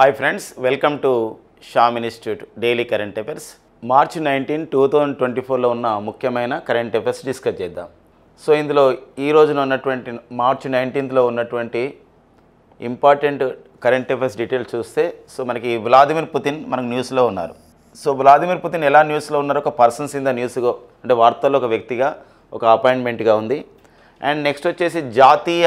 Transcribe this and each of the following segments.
hi friends welcome to Sham institute daily current affairs మార్చి nineteen two thousand twenty ఫోర్లో ఉన్న ముఖ్యమైన కరెంట్ అఫైర్స్ డిస్కస్ చేద్దాం సో ఇందులో ఈ రోజున ఉన్నటువంటి మార్చి నైన్టీన్త్లో ఉన్నటువంటి ఇంపార్టెంట్ కరెంట్ అఫైర్స్ డీటెయిల్స్ చూస్తే సో మనకి వ్లాదిమిర్ పుతిన్ మనకు న్యూస్లో ఉన్నారు సో వ్లాదిమిర్ పుతిన్ ఎలా న్యూస్లో ఉన్నారో ఒక పర్సన్స్ ఇన్ ద న్యూస్గా అంటే వార్తల్లో ఒక వ్యక్తిగా ఒక అపాయింట్మెంట్గా ఉంది అండ్ నెక్స్ట్ వచ్చేసి జాతీయ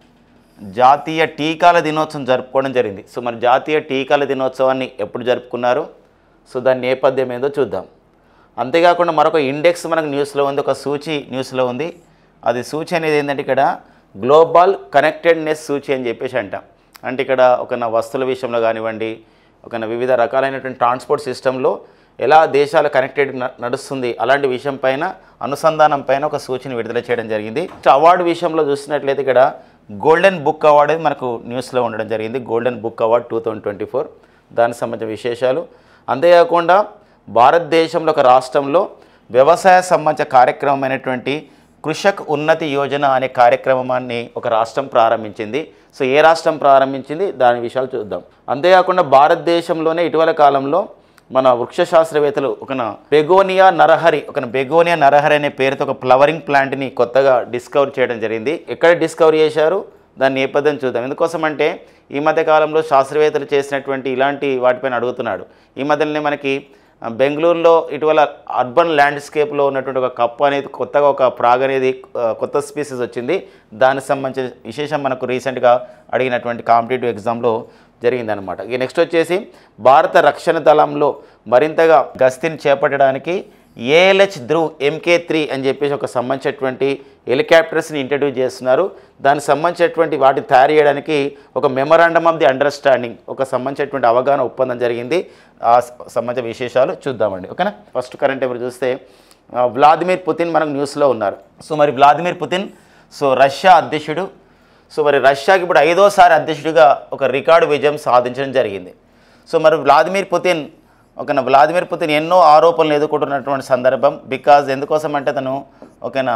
జాతీయ టీకాల దినోత్సవం జరుపుకోవడం జరిగింది సో మరి జాతీయ టీకాల దినోత్సవాన్ని ఎప్పుడు జరుపుకున్నారు సో దాని నేపథ్యం ఏందో చూద్దాం అంతేకాకుండా మరొక ఇండెక్స్ మనకు న్యూస్లో ఉంది ఒక సూచి న్యూస్లో ఉంది అది సూచి అనేది ఏంటంటే ఇక్కడ గ్లోబల్ కనెక్టెడ్నెస్ సూచి అని చెప్పేసి అంటాం అంటే ఇక్కడ ఒక నా వస్తువుల విషయంలో కానివ్వండి ఒక నా వివిధ రకాలైనటువంటి ట్రాన్స్పోర్ట్ సిస్టంలో ఎలా దేశాల కనెక్టెడ్ న- నడుస్తుంది అలాంటి విషయం పైన అనుసంధానం పైన ఒక సూచన విడుదల చేయడం జరిగింది సో అవార్డు విషయంలో చూసినట్లయితే ఇక్కడ గోల్డెన్ బుక్ అవార్డు అనేది మనకు న్యూస్లో ఉండడం జరిగింది golden book award two thousand twenty four దానికి సంబంధించిన విశేషాలు అంతేకాకుండా భారతదేశంలో ఒక రాష్ట్రంలో వ్యవసాయ సంబంధించిన కార్యక్రమమైనటువంటి కృషక్ ఉన్నతి యోజన అనే కార్యక్రమాన్ని ఒక రాష్ట్రం ప్రారంభించింది సో ఏ రాష్ట్రం ప్రారంభించింది దాని విషయాలు చూద్దాం అంతేకాకుండా భారతదేశంలోనే ఇటీవల కాలంలో మన వృక్ష శాస్త్రవేత్తలు ఒక బెగోనియా నరహరి ఒక బెగోనియా నరహరి అనే పేరుతో ఒక ఫ్లవరింగ్ ప్లాంట్ని కొత్తగా డిస్కవర్ చేయడం జరిగింది ఎక్కడ డిస్కవర్ చేశారు దాని నేపథ్యం చూద్దాం ఎందుకోసం అంటే ఈ మధ్య కాలంలో శాస్త్రవేత్తలు చేసినటువంటి ఇలాంటి వాటిపైన అడుగుతున్నాడు ఈ మధ్యలోనే మనకి ఆ, బెంగళూరులో ఇటీవల అర్బన్ ల్యాండ్స్కేప్లో ఉన్నటువంటి ఒక కప్పు అనేది కొత్తగా ఒక ప్రాగ్ అనేది ఆ, కొత్త స్పీసీస్ వచ్చింది దానికి సంబంధించిన విశేషం మనకు రీసెంట్గా అడిగినటువంటి కాంపిటేటివ్ ఎగ్జామ్లో జరిగిందనమాట ఇక నెక్స్ట్ వచ్చేసి భారత రక్షణ దళంలో మరింతగా గస్తీని చేపట్టడానికి ఏఎల్హెచ్ ధ్రువ్ ఎంకే త్రీ అని చెప్పేసి ఒక సంబంధించినటువంటి హెలికాప్టర్స్ని ఇంట్రడ్యూస్ చేస్తున్నారు దానికి సంబంధించినటువంటి వాటిని తయారు చేయడానికి ఒక మెమరాండమ్ ఆఫ్ ది అండర్స్టాండింగ్ ఒక సంబంధించినటువంటి అవగాహన ఒప్పందం జరిగింది ఆ స- సంబంధించిన విశేషాలు చూద్దామండి ఓకేనా ఫస్ట్ కరెంట్ ఎవరు చూస్తే ఆ, వ్లాదిమిర్ పుతిన్ మనకు న్యూస్లో ఉన్నారు సో మరి వ్లాదిమిర్ పుతిన్ సో రష్యా అధ్యక్షుడు సో మరి రష్యాకి ఇప్పుడు ఐదోసారి అధ్యక్షుడిగా ఒక రికార్డు విజయం సాధించడం జరిగింది సో మరి వ్లాదిమిర్ పుతిన్ ఒక వ్లాదిమిర్ పుతిన్ ఎన్నో ఆరోపణలు ఎదుర్కొంటున్నటువంటి సందర్భం బికాజ్ ఎందుకోసం అంటే తను ఒకనా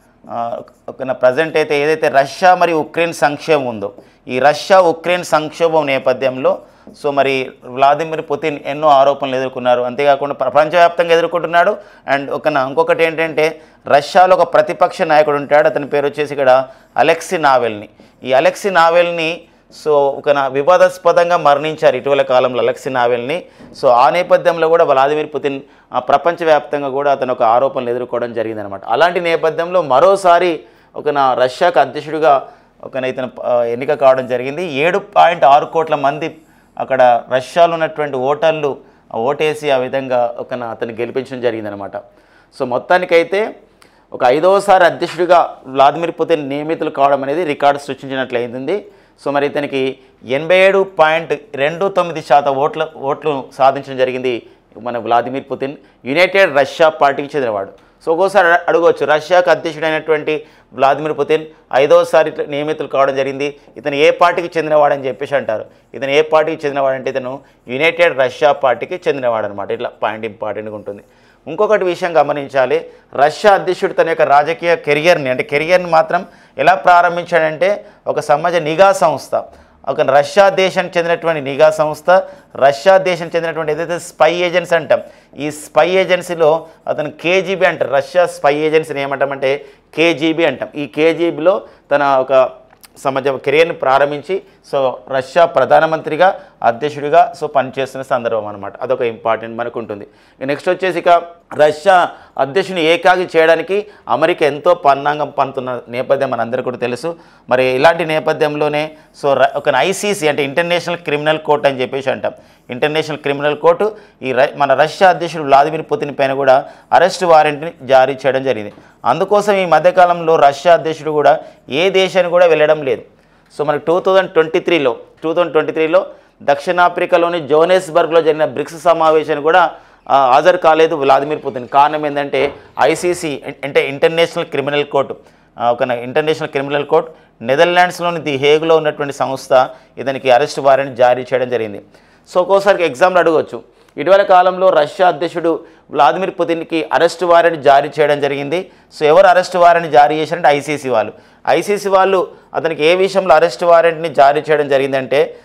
ఒక ప్రజెంట్ అయితే ఏదైతే రష్యా మరియు ఉక్రెయిన్ సంక్షోభం ఉందో ఈ రష్యా ఉక్రెయిన్ సంక్షోభం నేపథ్యంలో సో మరి వ్లాదిమిర్ పుతిన్ ఎన్నో ఆరోపణలు ఎదుర్కొన్నారు అంతేకాకుండా ప్రపంచవ్యాప్తంగా ఎదుర్కొంటున్నాడు అండ్ ఒక ఇంకొకటి ఏంటంటే రష్యాలో ఒక ప్రతిపక్ష నాయకుడు ఉంటాడు అతని పేరు వచ్చేసి ఇక్కడ అలెక్సి నావెల్ని ఈ అలెక్సి నావెల్ని సో ఒక నా వివాదాస్పదంగా మరణించారు ఇటీవల కాలంలో అలెక్సి నావెల్ని సో ఆ నేపథ్యంలో కూడా వ్లాదిమిర్ పుతిన్ ఆ, ప్రపంచవ్యాప్తంగా కూడా అతను ఒక ఆరోపణలు ఎదుర్కోవడం జరిగిందనమాట అలాంటి నేపథ్యంలో మరోసారి ఒక నా రష్యాకు అధ్యక్షుడిగా ఒక నా ఇతను ఆ, ఎన్నిక కావడం జరిగింది ఏడు పాయింట్ ఆరు కోట్ల మంది అక్కడ రష్యాలో ఉన్నటువంటి ఓటర్లు ఆ ఓటేసి ఆ విధంగా ఒక నా అతను గెలిపించడం జరిగిందనమాట సో మొత్తానికైతే ఒక ఐదవసారి అధ్యక్షుడిగా వ్లాదిమిర్ పుతిన్ నియమితులు కావడం అనేది రికార్డు సృష్టించినట్లయింది సో మరి ఇతనికి ఎనభై ఏడు పాయింట్ రెండు తొమ్మిది శాతం ఓట్ల ఓట్లు సాధించడం జరిగింది మన వ్లాదిమిర్ పుతిన్ యునైటెడ్ రష్యా పార్టీకి చెందినవాడు సో ఒక్కోసారి అడ- అడగవచ్చు రష్యాకు అధ్యక్షుడైనటువంటి వ్లాదిమిర్ పుతిన్ ఐదవసారి ఇట్లా నియమితులు కావడం జరిగింది ఇతను ఏ పార్టీకి చెందినవాడని చెప్పేసి అంటారు ఇతను ఏ పార్టీకి చెందినవాడంటే ఇతను యునైటెడ్ రష్యా పార్టీకి చెందినవాడు అనమాట ఇట్లా పాయింట్ ఇంపార్టెంట్గా ఉంటుంది ఇంకొకటి విషయం గమనించాలి రష్యా అధ్యక్షుడు తన యొక్క రాజకీయ కెరియర్ని అంటే కెరియర్ని మాత్రం ఎలా ప్రారంభించాడంటే ఒక సమాజ నిఘా సంస్థ ఒక రష్యా దేశానికి చెందినటువంటి నిఘా సంస్థ రష్యా దేశం చెందినటువంటి ఏదైతే స్పై ఏజెన్సీ అంటాం ఈ స్పై ఏజెన్సీలో అతను కేజీబీ అంటారు రష్యా స్పై ఏజెన్సీని ఏమంటామంటే కేజీబీ అంటాం ఈ కేజీబీలో తన ఒక సమాజ కెరియర్ని ప్రారంభించి సో రష్యా ప్రధానమంత్రిగా అధ్యక్షుడిగా సో పనిచేస్తున్న సందర్భం అనమాట అదొక ఇంపార్టెంట్ మనకు ఉంటుంది నెక్స్ట్ వచ్చేసి ఇక రష్యా అధ్యక్షుని ఏకాకి చేయడానికి అమెరికా ఎంతో పన్నాంగం పంతున్న నేపథ్యం మనందరికీ కూడా తెలుసు మరి ఇలాంటి నేపథ్యంలోనే సో ర- ఒక ఐసీసీ అంటే ఇంటర్నేషనల్ క్రిమినల్ కోర్ట్ అని చెప్పేసి అంటాం ఇంటర్నేషనల్ క్రిమినల్ కోర్టు ఈ ర మన రష్యా అధ్యక్షుడు వ్లాదిమిర్ పుతిన్ పైన కూడా అరెస్ట్ వారెంట్ని జారీ చేయడం జరిగింది అందుకోసం ఈ మధ్యకాలంలో రష్యా అధ్యక్షుడు కూడా ఏ దేశానికి కూడా వెళ్ళడం లేదు సో మనకి టూ థౌజండ్ ట్వంటీ త్రీలో టూ థౌజండ్ ట్వంటీ త్రీలో దక్షిణాఫ్రికాలోని జోనెస్బర్గ్లో జరిగిన బ్రిక్స్ సమావేశాన్ని కూడా ఆ, హాజరు కాలేదు వ్లాదిమిర్ పుతిన్ కారణం ఏంటంటే ఐసీసీ అంటే ఇంటర్నేషనల్ క్రిమినల్ కోర్టు ఆ, ఒక ఇంటర్నేషనల్ క్రిమినల్ కోర్ట్ నెదర్లాండ్స్లోని ది హేగ్లో ఉన్నటువంటి సంస్థ ఇతనికి అరెస్ట్ వారెంట్ జారీ చేయడం జరిగింది సో ఒక్కోసారి ఎగ్జామ్లు అడగవచ్చు ఇటీవల కాలంలో రష్యా అధ్యక్షుడు వ్లాదిమిర్ పుతిన్కి అరెస్ట్ వారెంట్ జారీ చేయడం జరిగింది సో ఎవరు అరెస్ట్ వారెంట్ జారీ చేశారంటే ఐసీసీ వాళ్ళు ఐసీసీ వాళ్ళు అతనికి ఏ విషయంలో అరెస్ట్ వారెంట్ని జారీ చేయడం జరిగిందంటే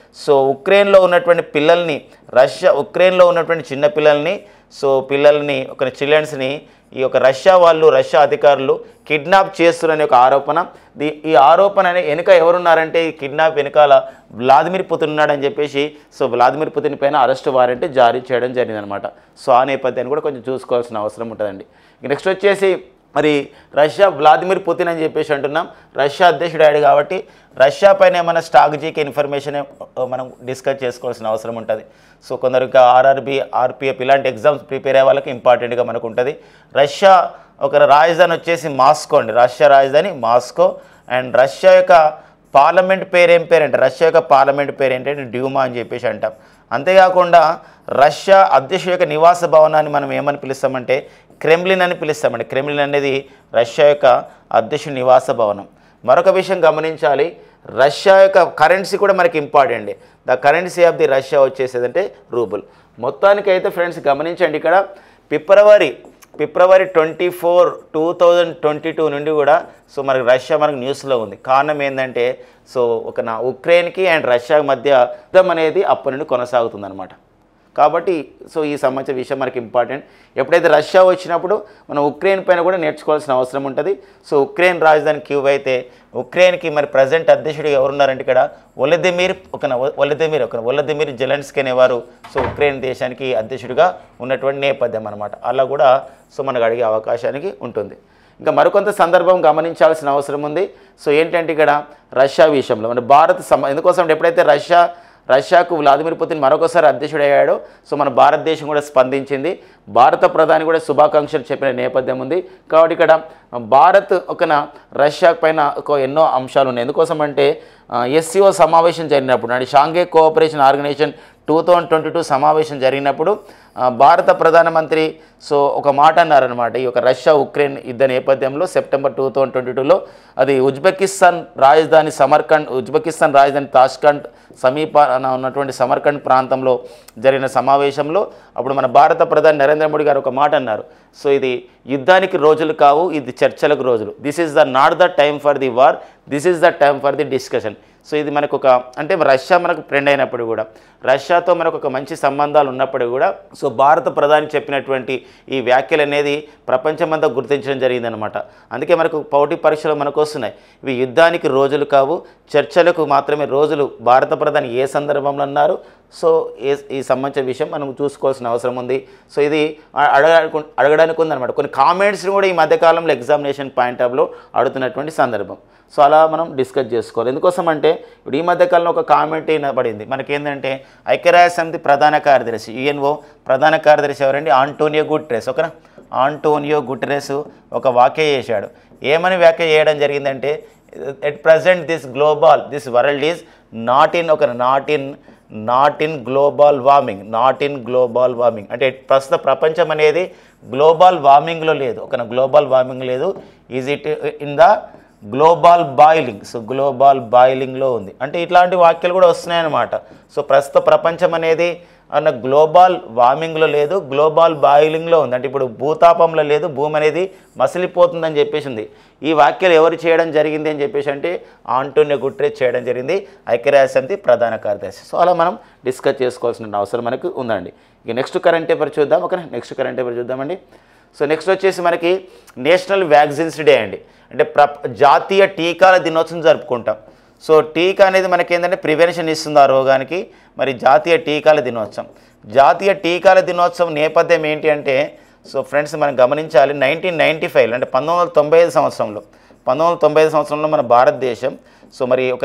సో ఉక్రెయిన్లో ఉన్నటువంటి పిల్లల్ని రష్యా ఉక్రెయిన్లో ఉన్నటువంటి చిన్న పిల్లల్ని సో పిల్లల్ని ఒక చిల్డ్రన్స్ని ఈ యొక్క రష్యా వాళ్ళు రష్యా అధికారులు కిడ్నాప్ చేస్తున్నారనే ఒక ఆరోపణ దీ ఈ ఆరోపణ అనే వెనుక ఎవరున్నారంటే ఈ కిడ్నాప్ వెనకాల వ్లాదిమిర్ పుతిన్ ఉన్నాడని చెప్పేసి సో వ్లాదిమిర్ పుతిన్ పైన అరెస్ట్ వారెంట్ జారీ చేయడం జరిగిందనమాట సో ఆ నేపథ్యాన్ని కూడా కొంచెం చూసుకోవాల్సిన అవసరం ఉంటుందండి నెక్స్ట్ వచ్చేసి మరి రష్యా వ్లాదిమిర్ పుతిన్ అని చెప్పేసి అంటున్నాం రష్యా అధ్యక్షుడు అయ్యాడు కాబట్టి రష్యా పైన ఏమైనా స్ట్రాటజీకి ఇన్ఫర్మేషన్ మనం డిస్కస్ చేసుకోవాల్సిన అవసరం ఉంటుంది సో కొందరికి ఆర్ఆర్బి ఆర్పిఎఫ్ ఇలాంటి ఎగ్జామ్స్ ప్రిపేర్ అయ్యే వాళ్ళకి ఇంపార్టెంట్గా మనకు ఉంటుంది రష్యా ఒక రాజధాని వచ్చేసి మాస్కో అండి రష్యా రాజధాని మాస్కో అండ్ రష్యా యొక్క పార్లమెంట్ పేరు ఏం పేరు అంటే రష్యా యొక్క పార్లమెంట్ పేరు ఏంటంటే డ్యూమా అని చెప్పేసి అంటాం అంతేకాకుండా రష్యా అధ్యక్షుడి యొక్క నివాస భవనాన్ని మనం ఏమని పిలుస్తామంటే క్రెమ్లిన్ అని పిలుస్తామండి క్రెమ్లిన్ అనేది రష్యా యొక్క అధ్యక్షుడి నివాస భవనం మరొక విషయం గమనించాలి రష్యా యొక్క కరెన్సీ కూడా మనకి important the currency of the Russia వచ్చేసేదంటే రూబుల్ మొత్తానికి అయితే ఫ్రెండ్స్ గమనించండి ఇక్కడ ఫిబ్రవరి ఫిబ్రవరి twenty four two thousand twenty two నుండి కూడా సో మనకి రష్యా మనకు న్యూస్లో ఉంది కారణం ఏంటంటే సో ఒక నా ఉక్రెయిన్కి అండ్ రష్యా మధ్య యుద్ధం అనేది అప్పటి నుండి కొనసాగుతుందన్నమాట కాబట్టి సో ఈ సంబంధించిన విషయం మనకి ఇంపార్టెంట్ ఎప్పుడైతే రష్యా వచ్చినప్పుడు మనం ఉక్రెయిన్ పైన కూడా నేర్చుకోవాల్సిన అవసరం ఉంటుంది సో ఉక్రెయిన్ రాజధాని క్యూవ్ అయితే ఉక్రెయిన్కి మరి ప్రజెంట్ అధ్యక్షుడు ఎవరున్నారంటే ఇక్కడ ఒలదిమిర్ ఒక ఒలదిమిర్ ఒక ఒలదిమిర్ జెలెన్స్కీ అనేవారు సో ఉక్రెయిన్ దేశానికి అధ్యక్షుడిగా ఉన్నటువంటి నేపథ్యం అనమాట అలా కూడా సో మనకు అడిగే అవకాశానికి ఉంటుంది ఇంకా మరికొంత సందర్భం గమనించాల్సిన అవసరం ఉంది సో ఏంటంటే ఇక్కడ రష్యా విషయంలో మన భారత్ సమ ఎందుకోసం అంటే ఎప్పుడైతే రష్యా రష్యాకు వ్లాదిమిర్ పుతిన్ మరొకసారి అధ్యక్షుడయ్యాడో సో మన భారతదేశం కూడా స్పందించింది భారత ప్రధాని కూడా శుభాకాంక్షలు చెప్పిన నేపథ్యం ఉంది కాబట్టి ఇక్కడ భారత్ ఒకన రష్యా పైన ఒక ఎన్నో అంశాలు ఉన్నాయి ఎందుకోసం అంటే ఎస్సీఓ సమావేశం జరిగినప్పుడు అంటే Shanghai cooperation organisation two thousand twenty two సమావేశం జరిగినప్పుడు ఆ, భారత ప్రధానమంత్రి సో ఒక మాట అన్నారనమాట ఈ యొక్క రష్యా ఉక్రెయిన్ యుద్ధ నేపథ్యంలో సెప్టెంబర్ టూ థౌజండ్ ట్వంటీ టూలో అది ఉజ్బెకిస్తాన్ రాజధాని సమర్కండ్ ఉజ్బెకిస్తాన్ రాజధాని తాష్కండ్ సమీపాన ఉన్నటువంటి సమర్కండ్ ప్రాంతంలో జరిగిన సమావేశంలో అప్పుడు మన భారత ప్రధాని నరేంద్ర మోడీ గారు ఒక మాట అన్నారు సో ఇది యుద్ధానికి రోజులు కావు ఇది చర్చలకు రోజులు this is the not the time for the war this is the time for the discussion so ఇది మనకు ఒక అంటే రష్యా మనకు ఫ్రెండ్ అయినప్పుడు కూడా రష్యాతో మనకు ఒక మంచి సంబంధాలు ఉన్నప్పుడు కూడా సో భారత ప్రధాని చెప్పినటువంటి ఈ వ్యాఖ్యలు అనేది ప్రపంచమంతా గుర్తించడం జరిగిందనమాట అందుకే మనకు పౌటి పరీక్షలు మనకు వస్తున్నాయి ఇవి యుద్ధానికి రోజులు కావు చర్చలకు మాత్రమే రోజులు భారత ప్రధాని ఏ సందర్భంలో అన్నారు సో ఏ ఈ సంబంధించిన విషయం మనం చూసుకోవాల్సిన అవసరం ఉంది సో ఇది అ- అడగడానికి అడగడానికి ఉందన్నమాట కొన్ని కామెంట్స్ని కూడా ఈ మధ్యకాలంలో ఎగ్జామినేషన్ పాయింట్ ఆఫ్లో అడుగుతున్నటువంటి సందర్భం సో అలా మనం డిస్కస్ చేసుకోవాలి ఎందుకోసం అంటే ఇప్పుడు ఈ మధ్యకాలంలో ఒక కామెంట్ పడింది మనకేంటంటే ఐక్యరాజ్య సమితి ప్రధాన కార్యదర్శి యుఎన్ఓ ప్రధాన కార్యదర్శి ఎవరండి ఆంటోనియో గుట్రెస్ ఓకేనా ఆంటోనియో గుటెరెస్ ఒక వాక్య చేశాడు ఏమని వ్యాఖ్య చేయడం జరిగిందంటే at present this global this world is not in ఒక not in not in global warming not in global warming అంటే ప్రస్తుత ప్రపంచం అనేది గ్లోబల్ వార్మింగ్లో లేదు ఒక గ్లోబల్ వార్మింగ్ లేదు is it in the global boiling so global బాయిలింగ్లో ఉంది అంటే ఇట్లాంటి వాక్యాలు కూడా వస్తున్నాయన్నమాట సో ప్రస్తుత ప్రపంచం అనేది అన్న గ్లోబల్ వార్మింగ్లో లేదు గ్లోబల్ బాయిలింగ్లో ఉంది అంటే ఇప్పుడు భూతాపంలో లేదు భూమి అనేది మసిలిపోతుందని చెప్పేసి ఉంది ఈ వాక్యాలు ఎవరు చేయడం జరిగింది అని చెప్పేసి అంటే ఆంటోనియో గుట్రేజ్ చేయడం జరిగింది ఐక్యరాజ్య సమితి ప్రధాన కార్యదర్శి సో అలా మనం డిస్కస్ చేసుకోవాల్సిన అవసరం మనకు ఉందండి ఇక నెక్స్ట్ కరెంట్ పేపర్ చూద్దాం ఓకే నెక్స్ట్ కరెంట్ పేపర్ చూద్దామండి సో నెక్స్ట్ వచ్చేసి మనకి నేషనల్ వ్యాక్సిన్స్ డే అండి అంటే ప్ర జాతీయ టీకాల దినోత్సవం జరుపుకుంటాం సో టీకా అనేది మనకి ఏంటంటే ప్రివెన్షన్ ఇస్తుంది ఆ రోగానికి మరి జాతీయ టీకాల దినోత్సవం జాతీయ టీకాల దినోత్సవం నేపథ్యం ఏంటి అంటే సో ఫ్రెండ్స్ మనం గమనించాలి నైన్టీన్ నైంటీ ఫైవ్ అంటే పంతొమ్మిది వందల తొంభై ఐదు సంవత్సరంలో పంతొమ్మిది వందల తొంభై ఐదు సంవత్సరంలో మన భారతదేశం సో మరి ఒక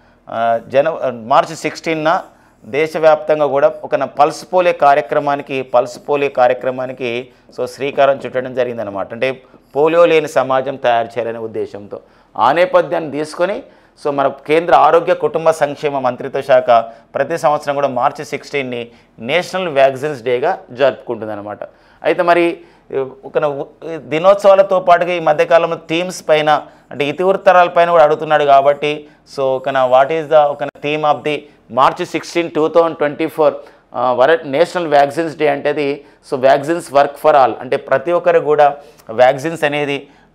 జన మార్చి సిక్స్టీన్న దేశవ్యాప్తంగా కూడా ఒక పల్స్ పోలియో కార్యక్రమానికి పల్స్ పోలియో కార్యక్రమానికి సో శ్రీకారం చుట్టడం జరిగిందనమాట అంటే పోలియో లేని సమాజం తయారు చేయాలనే ఉద్దేశంతో ఆ నేపథ్యాన్ని తీసుకొని సో మన కేంద్ర ఆరోగ్య కుటుంబ సంక్షేమ మంత్రిత్వ శాఖ ప్రతి సంవత్సరం కూడా మార్చి సిక్స్టీన్ని నేషనల్ వ్యాక్సిన్స్ డేగా జరుపుకుంటుందన్నమాట అయితే మరి ఒక దినోత్సవాలతో పాటుగా ఈ మధ్యకాలంలో థీమ్స్ పైన అంటే ఇతివృత్తరాల పైన కూడా అడుగుతున్నాడు కాబట్టి సో ఒక వాట్ ఈస్ ద ఒక థీమ్ ఆఫ్ ది మార్చి sixteen two thousand twenty four వర నేషనల్ వ్యాక్సిన్స్ డే అంటే అది so vaccines work for all అంటే ప్రతి ఒక్కరు కూడా వ్యాక్సిన్స్ అనేది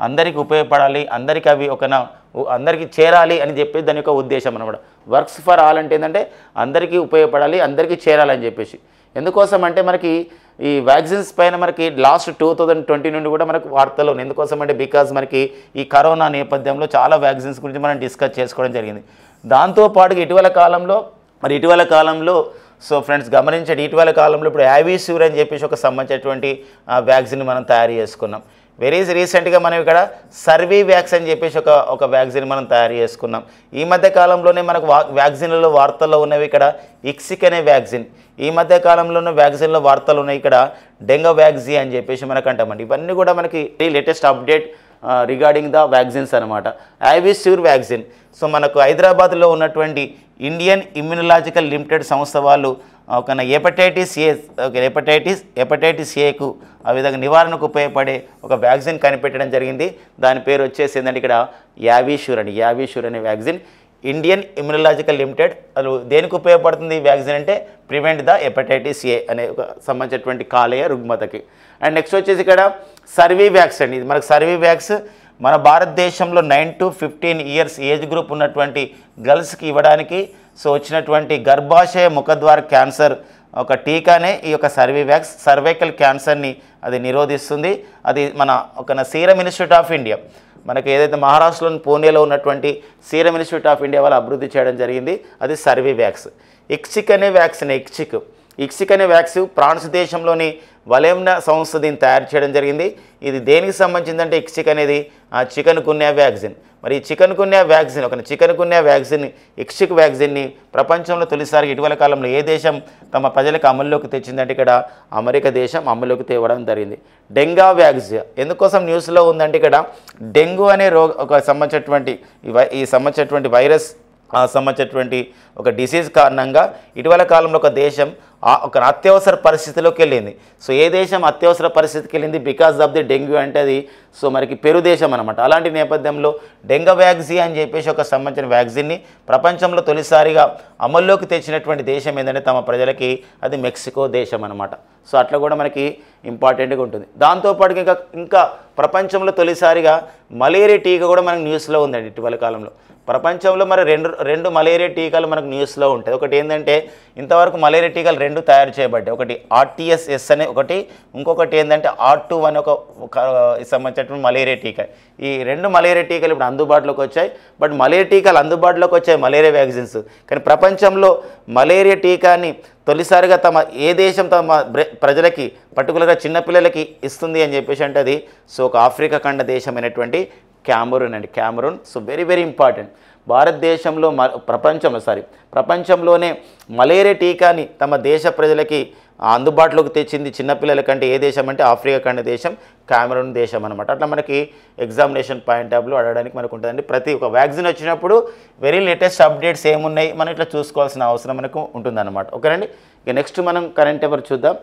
అందరికీ ఉపయోగపడాలి అందరికీ అవి ఒక నా- ఉ- అందరికీ చేరాలి అని చెప్పేసి దాని యొక్క ఉద్దేశం అనమాట వర్క్స్ ఫర్ ఆల్ అంటే ఏంటంటే అందరికీ ఉపయోగపడాలి అందరికీ చేరాలని చెప్పేసి ఎందుకోసం అంటే మనకి ఈ వ్యాక్సిన్స్ పైన మనకి లాస్ట్ టూ థౌజండ్ ట్వంటీ నుండి కూడా మనకు వార్తలు ఉన్నాయి ఎందుకోసం అంటే బికాజ్ మనకి ఈ కరోనా నేపథ్యంలో చాలా వ్యాక్సిన్స్ గురించి మనం డిస్కస్ చేసుకోవడం జరిగింది దాంతోపాటుగా ఇటీవల కాలంలో మరి ఇటీవల కాలంలో సో ఫ్రెండ్స్ గమనించండి ఇటీవల కాలంలో ఇప్పుడు యావిస్యూర్ అని చెప్పేసి ఒక సంబంధించినటువంటి వ్యాక్సిన్ మనం తయారు చేసుకున్నాం వెరీ రీసెంట్గా మనం ఇక్కడ సర్వీ వ్యాక్స్ అని చెప్పేసి ఒక ఒక వ్యాక్సిన్ మనం తయారు చేసుకున్నాం ఈ మధ్య కాలంలోనే మనకు వా వ్యాక్సిన్లలో వార్తల్లో ఉన్నవి ఇక్కడ ఇక్సిక్ అనే వ్యాక్సిన్ ఈ మధ్య కాలంలోనే వ్యాక్సిన్లో వార్తలు ఉన్నాయి ఇక్కడ డెంగ వ్యాక్సీ అని చెప్పేసి మనకు అంటామండి ఇవన్నీ కూడా మనకి latest update regarding the vaccines అనమాట ఐవిస్యూర్ వ్యాక్సిన్ సో మనకు హైదరాబాద్లో ఉన్నటువంటి ఇండియన్ ఇమ్యునలాజికల్ లిమిటెడ్ సంస్థ వాళ్ళు ఒక హెపటైటిస్ ఏ ఒక హెపటైటిస్ హెపటైటిస్ ఏకు ఆ విధంగా నివారణకు ఉపయోగపడే ఒక వ్యాక్సిన్ కనిపెట్టడం జరిగింది దాని పేరు వచ్చేసి ఏంటంటే ఇక్కడ యావిష్యూర్ అండి యావిష్యూర్ అనే వ్యాక్సిన్ ఇండియన్ ఇమ్యునలాజికల్ లిమిటెడ్ అది దేనికి ఉపయోగపడుతుంది ఈ వ్యాక్సిన్ అంటే ప్రివెంట్ ద హెపటైటిస్ ఏ అనే ఒక సంబంధించినటువంటి కాలేయ రుగ్మతకి అండ్ నెక్స్ట్ వచ్చేసి ఇక్కడ సర్వీ వ్యాక్స్ అండి ఇది మనకు సర్వీ వ్యాక్స్ మన భారతదేశంలో nine to fifteen years age group ఉన్నటువంటి గర్ల్స్కి ఇవ్వడానికి సో వచ్చినటువంటి గర్భాశయ ముఖద్వార క్యాన్సర్ ఒక టీకానే ఈ యొక్క సర్వీవ్యాక్స్ సర్వైకల్ క్యాన్సర్ని అది నిరోధిస్తుంది అది మన ఒక సీరం ఇన్స్టిట్యూట్ ఆఫ్ ఇండియా మనకి ఏదైతే మహారాష్ట్రలోని పూణేలో ఉన్నటువంటి సీరం ఇన్స్టిట్యూట్ ఆఫ్ ఇండియా వాళ్ళు అభివృద్ధి చేయడం జరిగింది అది సర్వీవ్యాక్స్ ఇక్సిక్ అనే వ్యాక్సిన్ ఇక్సిక్ ఇక్సిక్ అనే వ్యాక్సిన్ ఫ్రాన్స్ దేశంలోని వలేమ్నా సంస్థ దీన్ని తయారు చేయడం జరిగింది ఇది దేనికి సంబంధించిందంటే ఇక్సిక్ అనేది ఆ చికెన్ కున్యా వ్యాక్సిన్ మరి ఈ చికెన్ కున్యా వ్యాక్సిన్ ఒక చికెన్ కున్యా వ్యాక్సిన్ ఇక్సిక్ వ్యాక్సిన్ని ప్రపంచంలో తొలిసారి ఇటీవల కాలంలో ఏ దేశం తమ ప్రజలకు అమల్లోకి తెచ్చిందంటే ఇక్కడ అమెరికా దేశం అమల్లోకి తేవడం జరిగింది డెంగా వ్యాక్సిన్ ఎందుకోసం న్యూస్లో ఉందంటే ఇక్కడ డెంగ్యూ అనే రోగ ఒక సంబంధించినటువంటి ఈ వై- ఈ సంబంధించినటువంటి వైరస్ ఆ సంబంధించినటువంటి ఒక డిసీజ్ కారణంగా ఇటీవల కాలంలో ఒక దేశం ఆ ఒక అత్యవసర పరిస్థితిలోకి వెళ్ళింది సో ఏ దేశం అత్యవసర పరిస్థితికి వెళ్ళింది బికాస్ ఆఫ్ ది డెంగ్యూ అంటే అది సో మనకి పెరు దేశం అనమాట అలాంటి నేపథ్యంలో డెంగ వ్యాక్సీ అని చెప్పేసి ఒక సంబంధించిన వ్యాక్సిన్ని ప్రపంచంలో తొలిసారిగా అమల్లోకి తెచ్చినటువంటి దేశం ఏంటంటే తమ ప్రజలకి అది మెక్సికో దేశం అనమాట సో అట్లా కూడా మనకి ఇంపార్టెంట్గా ఉంటుంది దాంతోపాటు ఇంకా ఇంకా ప్రపంచంలో తొలిసారిగా మలేరియా టీకా కూడా మనకు న్యూస్లో ఉందండి ఇటీవల కాలంలో ప్రపంచంలో మరి రెండు రెండు మలేరియా టీకాలు మనకు న్యూస్లో ఉంటాయి ఒకటి ఏంటంటే ఇంతవరకు మలేరియా టీకాలు రెండు తయారు చేయబడ్డాయి ఒకటి ఆర్టీఎస్ఎస్ అనే ఒకటి ఇంకొకటి ఏంటంటే ఆర్ టూ అనే ఒక ఒక సంబంధించినటువంటి మలేరియా టీకా ఈ రెండు మలేరియా టీకాలు ఇప్పుడు అందుబాటులోకి వచ్చాయి బట్ మలేరియా టీకాలు అందుబాటులోకి వచ్చాయి మలేరియా వ్యాక్సిన్స్ కానీ ప్రపంచంలో మలేరియా టీకాని తొలిసారిగా తమ ఏ దేశం తమ బ్రె- ప్రజలకి పర్టికులర్గా చిన్నపిల్లలకి ఇస్తుంది అని చెప్పేసి అంటే అది సో ఒక ఆఫ్రికా ఖండ దేశమైనటువంటి క్యామరూన్ అండి Cameroon so very very important భారతదేశంలో మ ప్రపంచంలో సారీ ప్రపంచంలోనే మలేరియా టీకాని తమ దేశ ప్రజలకి అందుబాటులోకి తెచ్చింది చిన్నపిల్లల కంటే ఏ దేశం అంటే ఆఫ్రికా ఖండ దేశం కామెరూన్ దేశం అనమాట అట్లా మనకి ఎగ్జామినేషన్ పాయింట్ ఆఫ్లో అడగడానికి మనకు ఉంటుందండి ప్రతి ఒక్క వ్యాక్సిన్ వచ్చినప్పుడు వెరీ లేటెస్ట్ అప్డేట్స్ ఏమున్నాయి మనం ఇట్లా చూసుకోవాల్సిన అవసరం మనకు ఉంటుందన్నమాట ఓకేనండి ఇక నెక్స్ట్ మనం కరెంట్ ఎవరు చూద్దాం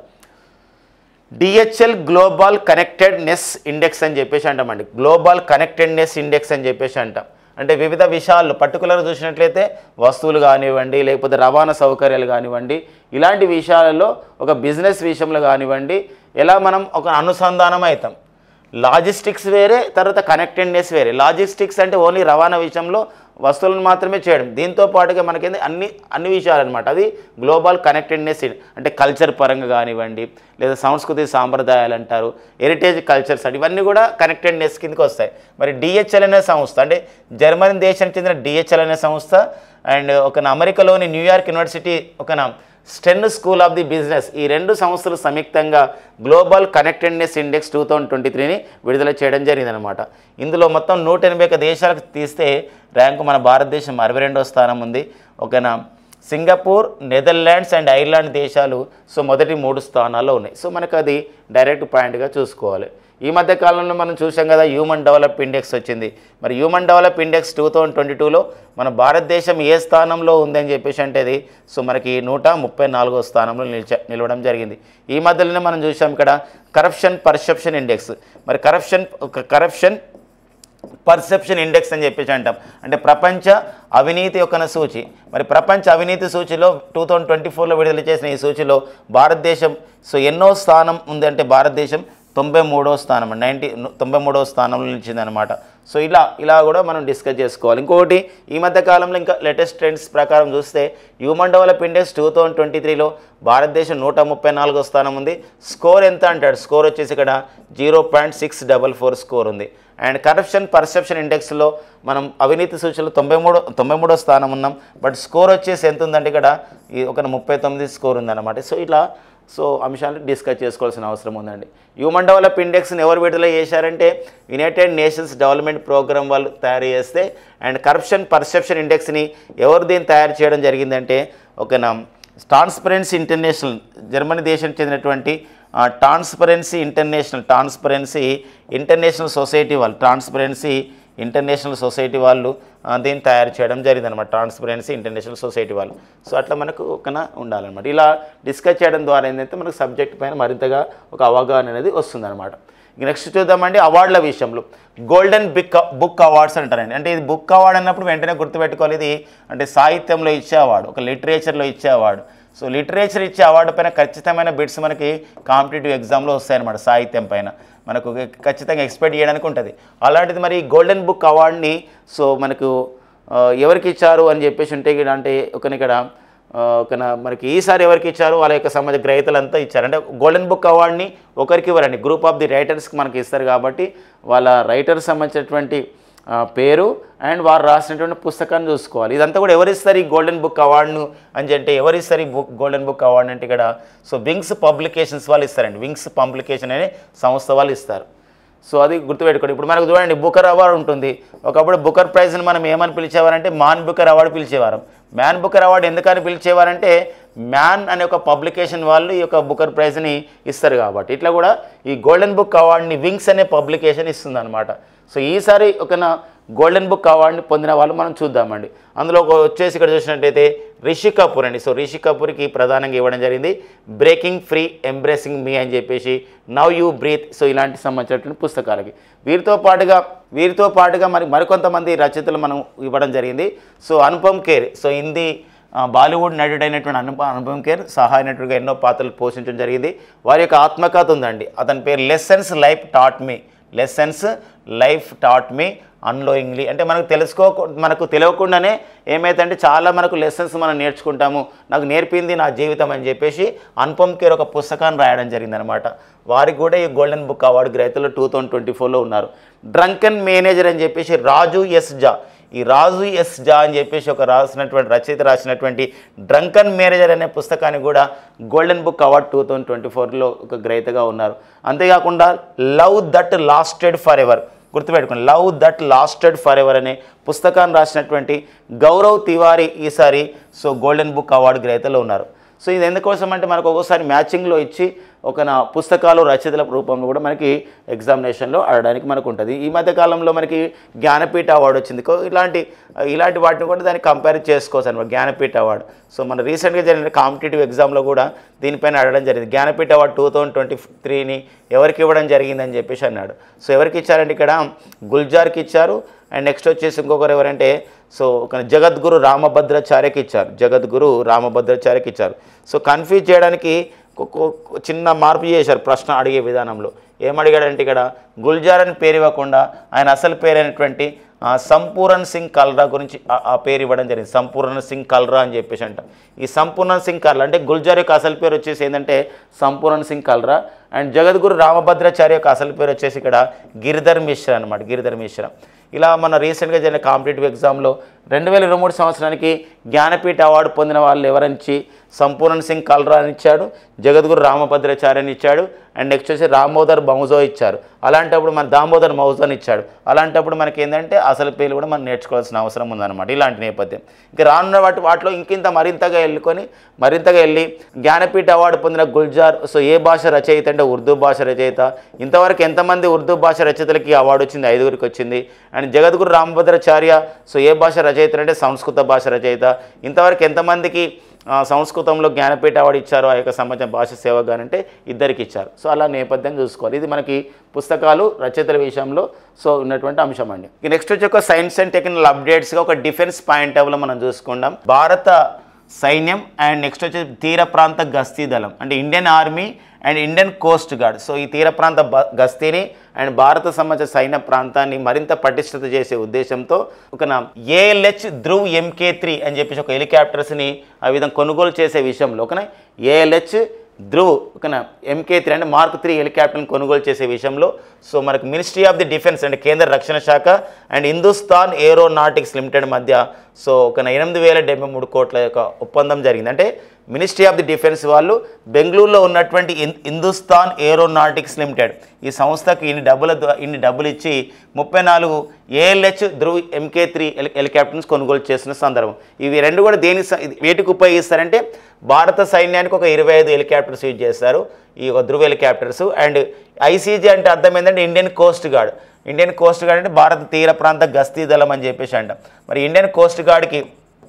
డిహెచ్ఎల్ గ్లోబల్ కనెక్టెడ్నెస్ ఇండెక్స్ అని చెప్పేసి అంటామండి గ్లోబల్ కనెక్టెడ్నెస్ ఇండెక్స్ అని చెప్పేసి అంటాం అంటే వివిధ విషయాల్లో పర్టికులర్గా చూసినట్లయితే వస్తువులు కానివ్వండి లేకపోతే రవాణా సౌకర్యాలు కానివ్వండి ఇలాంటి విషయాలలో ఒక బిజినెస్ విషయంలో కానివ్వండి ఎలా మనం ఒక అనుసంధానం అవుతాం లాజిస్టిక్స్ వేరే తర్వాత కనెక్టెడ్నెస్ వేరే లాజిస్టిక్స్ అంటే ఓన్లీ రవాణా విషయంలో వస్తువులను మాత్రమే చేయడం దీంతో పాటుగా మనకేంది అన్ని అన్ని విషయాలు అనమాట అది గ్లోబల్ కనెక్టెడ్నెస్ అంటే కల్చర్ పరంగా కానివ్వండి లేదా సంస్కృతి సాంప్రదాయాలు అంటారు హెరిటేజ్ కల్చర్స్ అంటే ఇవన్నీ కూడా కనెక్టెడ్నెస్ కిందకి వస్తాయి మరి డిహెచ్ఎల్ అనే సంస్థ అంటే జర్మనీ దేశానికి చెందిన డిహెచ్ఎల్ అనే సంస్థ అండ్ ఒక అమెరికాలోని న్యూయార్క్ యూనివర్సిటీ ఒక Stern school of the business ఈ రెండు సంస్థలు సంయుక్తంగా global connectedness index two thousand twenty త్రీని విడుదల చేయడం జరిగిందనమాట ఇందులో మొత్తం నూట ఎనభై ఒక దేశాలకు తీస్తే ర్యాంకు మన భారతదేశం అరవై రెండో స్థానం ఉంది ఓకేనా సింగపూర్ నెదర్లాండ్స్ అండ్ ఐర్లాండ్ దేశాలు సో మొదటి మూడు స్థానాల్లో ఉన్నాయి సో మనకు అది డైరెక్ట్ పాయింట్గా చూసుకోవాలి ఈ మధ్య కాలంలో మనం చూసాం కదా హ్యూమన్ డెవలప్ ఇండెక్స్ వచ్చింది మరి human develop index two thousand twenty టూలో మన భారతదేశం ఏ స్థానంలో ఉందని చెప్పేసి అంటే అది సో మనకి నూట ముప్పై నాలుగో స్థానంలో నిలిచ నిలవడం జరిగింది ఈ మధ్యలోనే మనం చూసాం ఇక్కడ కరప్షన్ పర్సెప్షన్ ఇండెక్స్ మరి కరప్షన్ కరప్షన్ పర్సెప్షన్ ఇండెక్స్ అని చెప్పేసి అంటాం అంటే ప్రపంచ అవినీతి యొక్క సూచి మరి ప్రపంచ అవినీతి సూచిలో టూ థౌజండ్ ట్వంటీ ఫోర్లో విడుదల చేసిన ఈ సూచిలో భారతదేశం సో ఎన్నో స్థానం ఉంది అంటే భారతదేశం తొంభై మూడవ స్థానం నైంటీ తొంభై మూడవ స్థానంలో నిలిచిందనమాట సో ఇలా ఇలా కూడా మనం డిస్కస్ చేసుకోవాలి ఇంకొకటి ఈ మధ్య కాలంలో ఇంకా లేటెస్ట్ ట్రెండ్స్ ప్రకారం చూస్తే human develop index two thousand twenty త్రీలో భారతదేశం నూట ముప్పై నాలుగో స్థానం ఉంది స్కోర్ ఎంత అంటాడు స్కోర్ వచ్చేసి ఇక్కడ zero point six double four score ఉంది అండ్ కరప్షన్ పర్సెప్షన్ ఇండెక్స్లో మనం అవినీతి సూచనలు తొంభై మూడు తొంభై మూడో స్థానం ఉన్నాం బట్ స్కోర్ వచ్చేసి ఎంత ఉందంటే ఇక్కడ ఈ ఒక ముప్పై తొమ్మిది స్కోర్ ఉందన్నమాట సో ఇట్లా సో అంశాలను డిస్కస్ చేసుకోవాల్సిన అవసరం ఉందండి హ్యూమన్ డెవలప్ ఇండెక్స్ని ఎవరు విడుదల చేశారంటే యునైటెడ్ నేషన్స్ డెవలప్మెంట్ ప్రోగ్రామ్ వాళ్ళు తయారు చేస్తే అండ్ కరప్షన్ పర్సెప్షన్ ఇండెక్స్ని ఎవరు దీన్ని తయారు చేయడం జరిగిందంటే ఒక ట్రాన్స్పరెన్సీ ఇంటర్నేషనల్ జర్మనీ దేశం చెందినటువంటి transparency international transparency international society వాళ్ళు ట్రాన్స్పరెన్సీ ఇంటర్నేషనల్ సొసైటీ వాళ్ళు ఆ, దీన్ని తయారు చేయడం జరిగింది అనమాట ట్రాన్స్పరెన్సీ ఇంటర్నేషనల్ సొసైటీ వాళ్ళు సో అట్లా మనకు ఒకన ఉండాలన్నమాట ఇలా డిస్కస్ చేయడం ద్వారా ఏంటంటే మనకు సబ్జెక్ట్ పైన మరింతగా ఒక అవగాహన అనేది వస్తుందన్నమాట ఇక నెక్స్ట్ చూద్దామండి అవార్డుల విషయంలో గోల్డెన్ బిక్ బుక్ అవార్డ్స్ అంటారండి అంటే ఇది బుక్ అవార్డు అన్నప్పుడు వెంటనే గుర్తుపెట్టుకోవాలి ఇది అంటే సాహిత్యంలో ఇచ్చే అవార్డు ఒక లిటరేచర్లో ఇచ్చే అవార్డు సో లిటరేచర్ ఇచ్చే అవార్డు పైన ఖచ్చితమైన బిట్స్ మనకి కాంపిటేటివ్ ఎగ్జామ్లో వస్తాయన్నమాట సాహిత్యం పైన మనకు ఖచ్చితంగా ఎక్స్పెక్ట్ చేయడానికి ఉంటుంది అలాంటిది మరి గోల్డెన్ బుక్ అవార్డుని సో మనకు ఆ, ఎవరికి ఇచ్చారు అని చెప్పేసి ఉంటే ఇక్కడ అంటే ఒక ఇక్కడ ఆ, ఒక నా- మనకి ఈసారి ఎవరికి ఇచ్చారు వాళ్ళ యొక్క సమాజ గ్రహీతలంతా ఇచ్చారు అంటే గోల్డెన్ బుక్ అవార్డుని ఒకరికి ఇవ్వరండి గ్రూప్ ఆఫ్ ది రైటర్స్కి మనకి ఇస్తారు కాబట్టి వాళ్ళ రైటర్ సంబంధించినటువంటి ఆ, పేరు అండ్ వారు రాసినటువంటి పుస్తకాన్ని చూసుకోవాలి ఇదంతా కూడా ఎవరిస్తారు ఈ గోల్డెన్ బుక్ అవార్డును అని అంటే ఎవరిస్తారు ఈ బుక్ గోల్డెన్ బుక్ అవార్డు అంటే ఇక్కడ సో వింగ్స్ పబ్లికేషన్స్ వాళ్ళు ఇస్తారండి వింగ్స్ పబ్లికేషన్ అనే సంస్థ వాళ్ళు ఇస్తారు సో అది గుర్తుపెట్టుకోండి ఇప్పుడు మనకు చూడండి బుకర్ అవార్డు ఉంటుంది ఒకప్పుడు బుకర్ ప్రైజ్ని మనం ఏమని పిలిచేవారంటే మాన్ బుకర్ అవార్డు పిలిచేవారు మ్యాన్ బుకర్ అవార్డు ఎందుకని పిలిచేవారంటే మ్యాన్ అనే ఒక పబ్లికేషన్ వాళ్ళు ఈ యొక్క బుకర్ ప్రైజ్ని ఇస్తారు కాబట్టి ఇట్లా కూడా ఈ గోల్డెన్ బుక్ అవార్డుని వింగ్స్ అనే పబ్లికేషన్ ఇస్తుంది అనమాట సో ఈసారి ఒక నా గోల్డెన్ బుక్ అవార్డుని పొందిన వాళ్ళు మనం చూద్దామండి అందులో ఒక వచ్చేసి ఇక్కడ చూసినట్టయితే రిషి కపూర్ అండి సో రిషి కపూర్కి ప్రధానంగా ఇవ్వడం జరిగింది బ్రేకింగ్ ఫ్రీ ఎంబ్రేసింగ్ మీ అని చెప్పేసి నవ్ యూ బ్రీత్ సో ఇలాంటి సంబంధించినటువంటి పుస్తకాలకి వీరితో పాటుగా వీరితో పాటుగా మరి మరికొంతమంది రచయితలు మనం ఇవ్వడం జరిగింది సో అనుపమ్ ఖేర్ సో హిందీ ఆ, బాలీవుడ్ నటుడైనటువంటి అనుప అనుపమ్ ఖేర్ సహాయ నటుడిగా ఎన్నో పాత్రలు పోషించడం జరిగింది వారి యొక్క ఆత్మకథ ఉందండి అతని పేరు lessons life taught me lessons life taught me unknowingly అంటే మనకు తెలుసుకో మనకు తెలియకుండానే ఏమైతుందంటే చాలా మనకు లెసన్స్ మనం నేర్చుకుంటాము నాకు నేర్పింది నా జీవితం అని చెప్పేసి అనుపమ్ కేర్ ఒక పుస్తకాన్ని రాయడం జరిగిందనమాట వారికి కూడా ఈ గోల్డెన్ బుక్ అవార్డు గ్రహీతలు టూ థౌజండ్ ట్వంటీ ఫోర్లో ఉన్నారు డ్రంకన్ మేనేజర్ అని చెప్పేసి రాజు ఎస్ జా ఈ రాజు ఎస్ జా అని చెప్పేసి ఒక రాసినటువంటి రచయిత రాసినటువంటి డ్రంకన్ మేనేజర్ అనే పుస్తకాన్ని కూడా golden book award two thousand twenty ఫోర్లో ఒక గ్రహీతగా ఉన్నారు అంతేకాకుండా love that lasted for ever గుర్తుపెట్టుకోండి love that lasted for ever అనే పుస్తకాన్ని రాసినటువంటి గౌరవ్ తివారీ ఈసారి సో గోల్డెన్ బుక్ అవార్డు గ్రహీతలో ఉన్నారు సో ఇది ఎందుకోసం అంటే మనకు ఒక్కోసారి మ్యాచింగ్లో ఇచ్చి ఒక నా పుస్తకాలు రచయితల రూపంలో కూడా మనకి ఎగ్జామినేషన్లో ఆడడానికి మనకు ఉంటుంది ఈ మధ్య కాలంలో మనకి జ్ఞానపీఠ అవార్డు వచ్చింది కో- ఇలాంటి ఇలాంటి వాటిని కూడా దాన్ని కంపేర్ చేసుకోవచ్చు అనమాట జ్ఞానపీఠ అవార్డు సో మన రీసెంట్గా జరిగిన కాంపిటేటివ్ ఎగ్జామ్లో కూడా దీనిపైన అడగడం జరిగింది Jnanpith award two thousand twenty త్రీని ఎవరికి ఇవ్వడం జరిగిందని చెప్పేసి అన్నాడు సో ఎవరికి ఇచ్చారంటే ఇక్కడ గుల్జార్కి ఇచ్చారు అండ్ నెక్స్ట్ వచ్చేసి ఇంకొకరు ఎవరంటే సో ఒక జగద్గురు రామభద్రాచార్యకి ఇచ్చారు జగద్గురు రామభద్రాచార్యకి ఇచ్చారు సో కన్ఫ్యూజ్ చేయడానికి కొ- కొ- కొ- చిన్న మార్పు చేశారు ప్రశ్న అడిగే విధానంలో ఏమడిగాడంటే ఇక్కడ గుల్జార్ అని పేరు ఇవ్వకుండా ఆయన అసలు పేరైనటువంటి ఆ, సంపూరణ్ సింగ్ కల్రా గురించి ఆ- ఆ పేరు ఇవ్వడం జరిగింది సంపూర్ణ సింగ్ కల్రా అని చెప్పేసి అంట ఈ సంపూర్ణ సింగ్ కల్రా అంటే గుల్జార్ యొక్క అసలు పేరు వచ్చేసి ఏంటంటే సంపూర్ణ సింగ్ కల్రా అండ్ జగద్గురు రామభద్రాచార్య యొక్క అసలు పేరు వచ్చేసి ఇక్కడ గిరిధర్ మిశ్రా అనమాట గిరిధర్ మిశ్రా ఇలా మన రీసెంట్గా జరిగిన కాంపిటేటివ్ ఎగ్జామ్లో రెండు వేల ఇరవై మూడు సంవత్సరానికి జ్ఞానపీఠ అవార్డు పొందిన వాళ్ళు ఎవరించి సంపూర్ణ సింగ్ కల్రా అని ఇచ్చాడు జగద్గురు రామభద్రాచార్య అని ఇచ్చాడు అండ్ నెక్స్ట్ వచ్చి రామోదర్ మౌజో ఇచ్చారు అలాంటప్పుడు మన దామోదర్ మౌజో అని ఇచ్చాడు అలాంటప్పుడు మనకి ఏంటంటే అసలు పేర్లు కూడా మనం నేర్చుకోవాల్సిన అవసరం ఉందన్నమాట ఇలాంటి నేపథ్యం ఇంకా రానున్న వాటి వాటిలో ఇంకింత మరింతగా వెళ్ళుకొని మరింతగా వెళ్ళి జ్ఞానపీఠ అవార్డు పొందిన గుల్జార్ సో ఏ భాష రచయిత అంటే ఉర్దూ భాష రచయిత ఇంతవరకు ఎంతమంది ఉర్దూ భాష రచయితలకి ఈ అవార్డు వచ్చింది ఐదుగురికి వచ్చింది అండ్ జగద్గురు రామభద్రాచార్య సో ఏ భాష రచయిత అంటే సంస్కృత భాష రచయిత ఇంతవరకు ఎంతమందికి ఆ, సంస్కృతంలో జ్ఞానపీఠ అవార్డు ఇచ్చారు ఆ యొక్క సంబంధించిన భాష సేవగా అంటే ఇద్దరికి ఇచ్చారు సో అలా నేపథ్యం చూసుకోవాలి ఇది మనకి పుస్తకాలు రచయితల విషయంలో సో ఉన్నటువంటి అంశం అండి నెక్స్ట్ వచ్చి ఒక సైన్స్ అండ్ టెక్నికల్ అప్డేట్స్గా ఒక డిఫెన్స్ పాయింట్ ఆఫ్లో మనం చూసుకుందాం భారత సైన్యం అండ్ నెక్స్ట్ వచ్చేసి తీర ప్రాంత గస్తీ దళం అంటే Indian army and Indian coast guard so ఈ తీర ప్రాంత బ- గస్తీని అండ్ భారత సమాజ సైన్య ప్రాంతాన్ని మరింత పటిష్టత చేసే ఉద్దేశంతో ఒక నా ఏఎల్హెచ్ ధ్రువ్ ఎంకే త్రీ అని చెప్పేసి ఒక హెలికాప్టర్స్ని ఆ విధంగా కొనుగోలు చేసే విషయంలో ఓకేనా ఏఎల్హెచ్ ధ్రువ్ ఓకేనా ఎంకే త్రీ అంటే మార్క్ త్రీ హెలికాప్టర్ని కొనుగోలు చేసే విషయంలో సో మనకు మినిస్ట్రీ ఆఫ్ ది డిఫెన్స్ అంటే కేంద్ర రక్షణ శాఖ అండ్ హిందుస్థాన్ ఏరోనాటిక్స్ లిమిటెడ్ మధ్య సో ఒక ఎనిమిది వేల డెబ్బై మూడు కోట్ల యొక్క ఒప్పందం జరిగింది అంటే మినిస్ట్రీ ఆఫ్ ది డిఫెన్స్ వాళ్ళు బెంగళూరులో ఉన్నటువంటి హిం- హిందుస్థాన్ ఏరోనాటిక్స్ లిమిటెడ్ ఈ సంస్థకు ఇన్ని డబ్బుల ద్వా- ఇన్ని డబ్బులు ఇచ్చి ముప్పై నాలుగు ALH Dhruv MK three heli helicopters కొనుగోలు చేసిన సందర్భం ఇవి రెండు కూడా దేని స- ఇది వేటికి ఉపయోగిస్తారంటే భారత సైన్యానికి ఒక ఇరవై ఐదు హెలికాప్టర్స్ యూజ్ చేస్తారు ఈ ఒక ధ్రువ హెలికాప్టర్స్ అండ్ ఐసీజీ అంటే అర్థం ఏంటంటే Indian coast guard Indian coast guard అంటే భారత తీర ప్రాంత గస్తీ దళం అని చెప్పేసి అంటాం మరి ఇండియన్ కోస్ట్ గార్డ్కి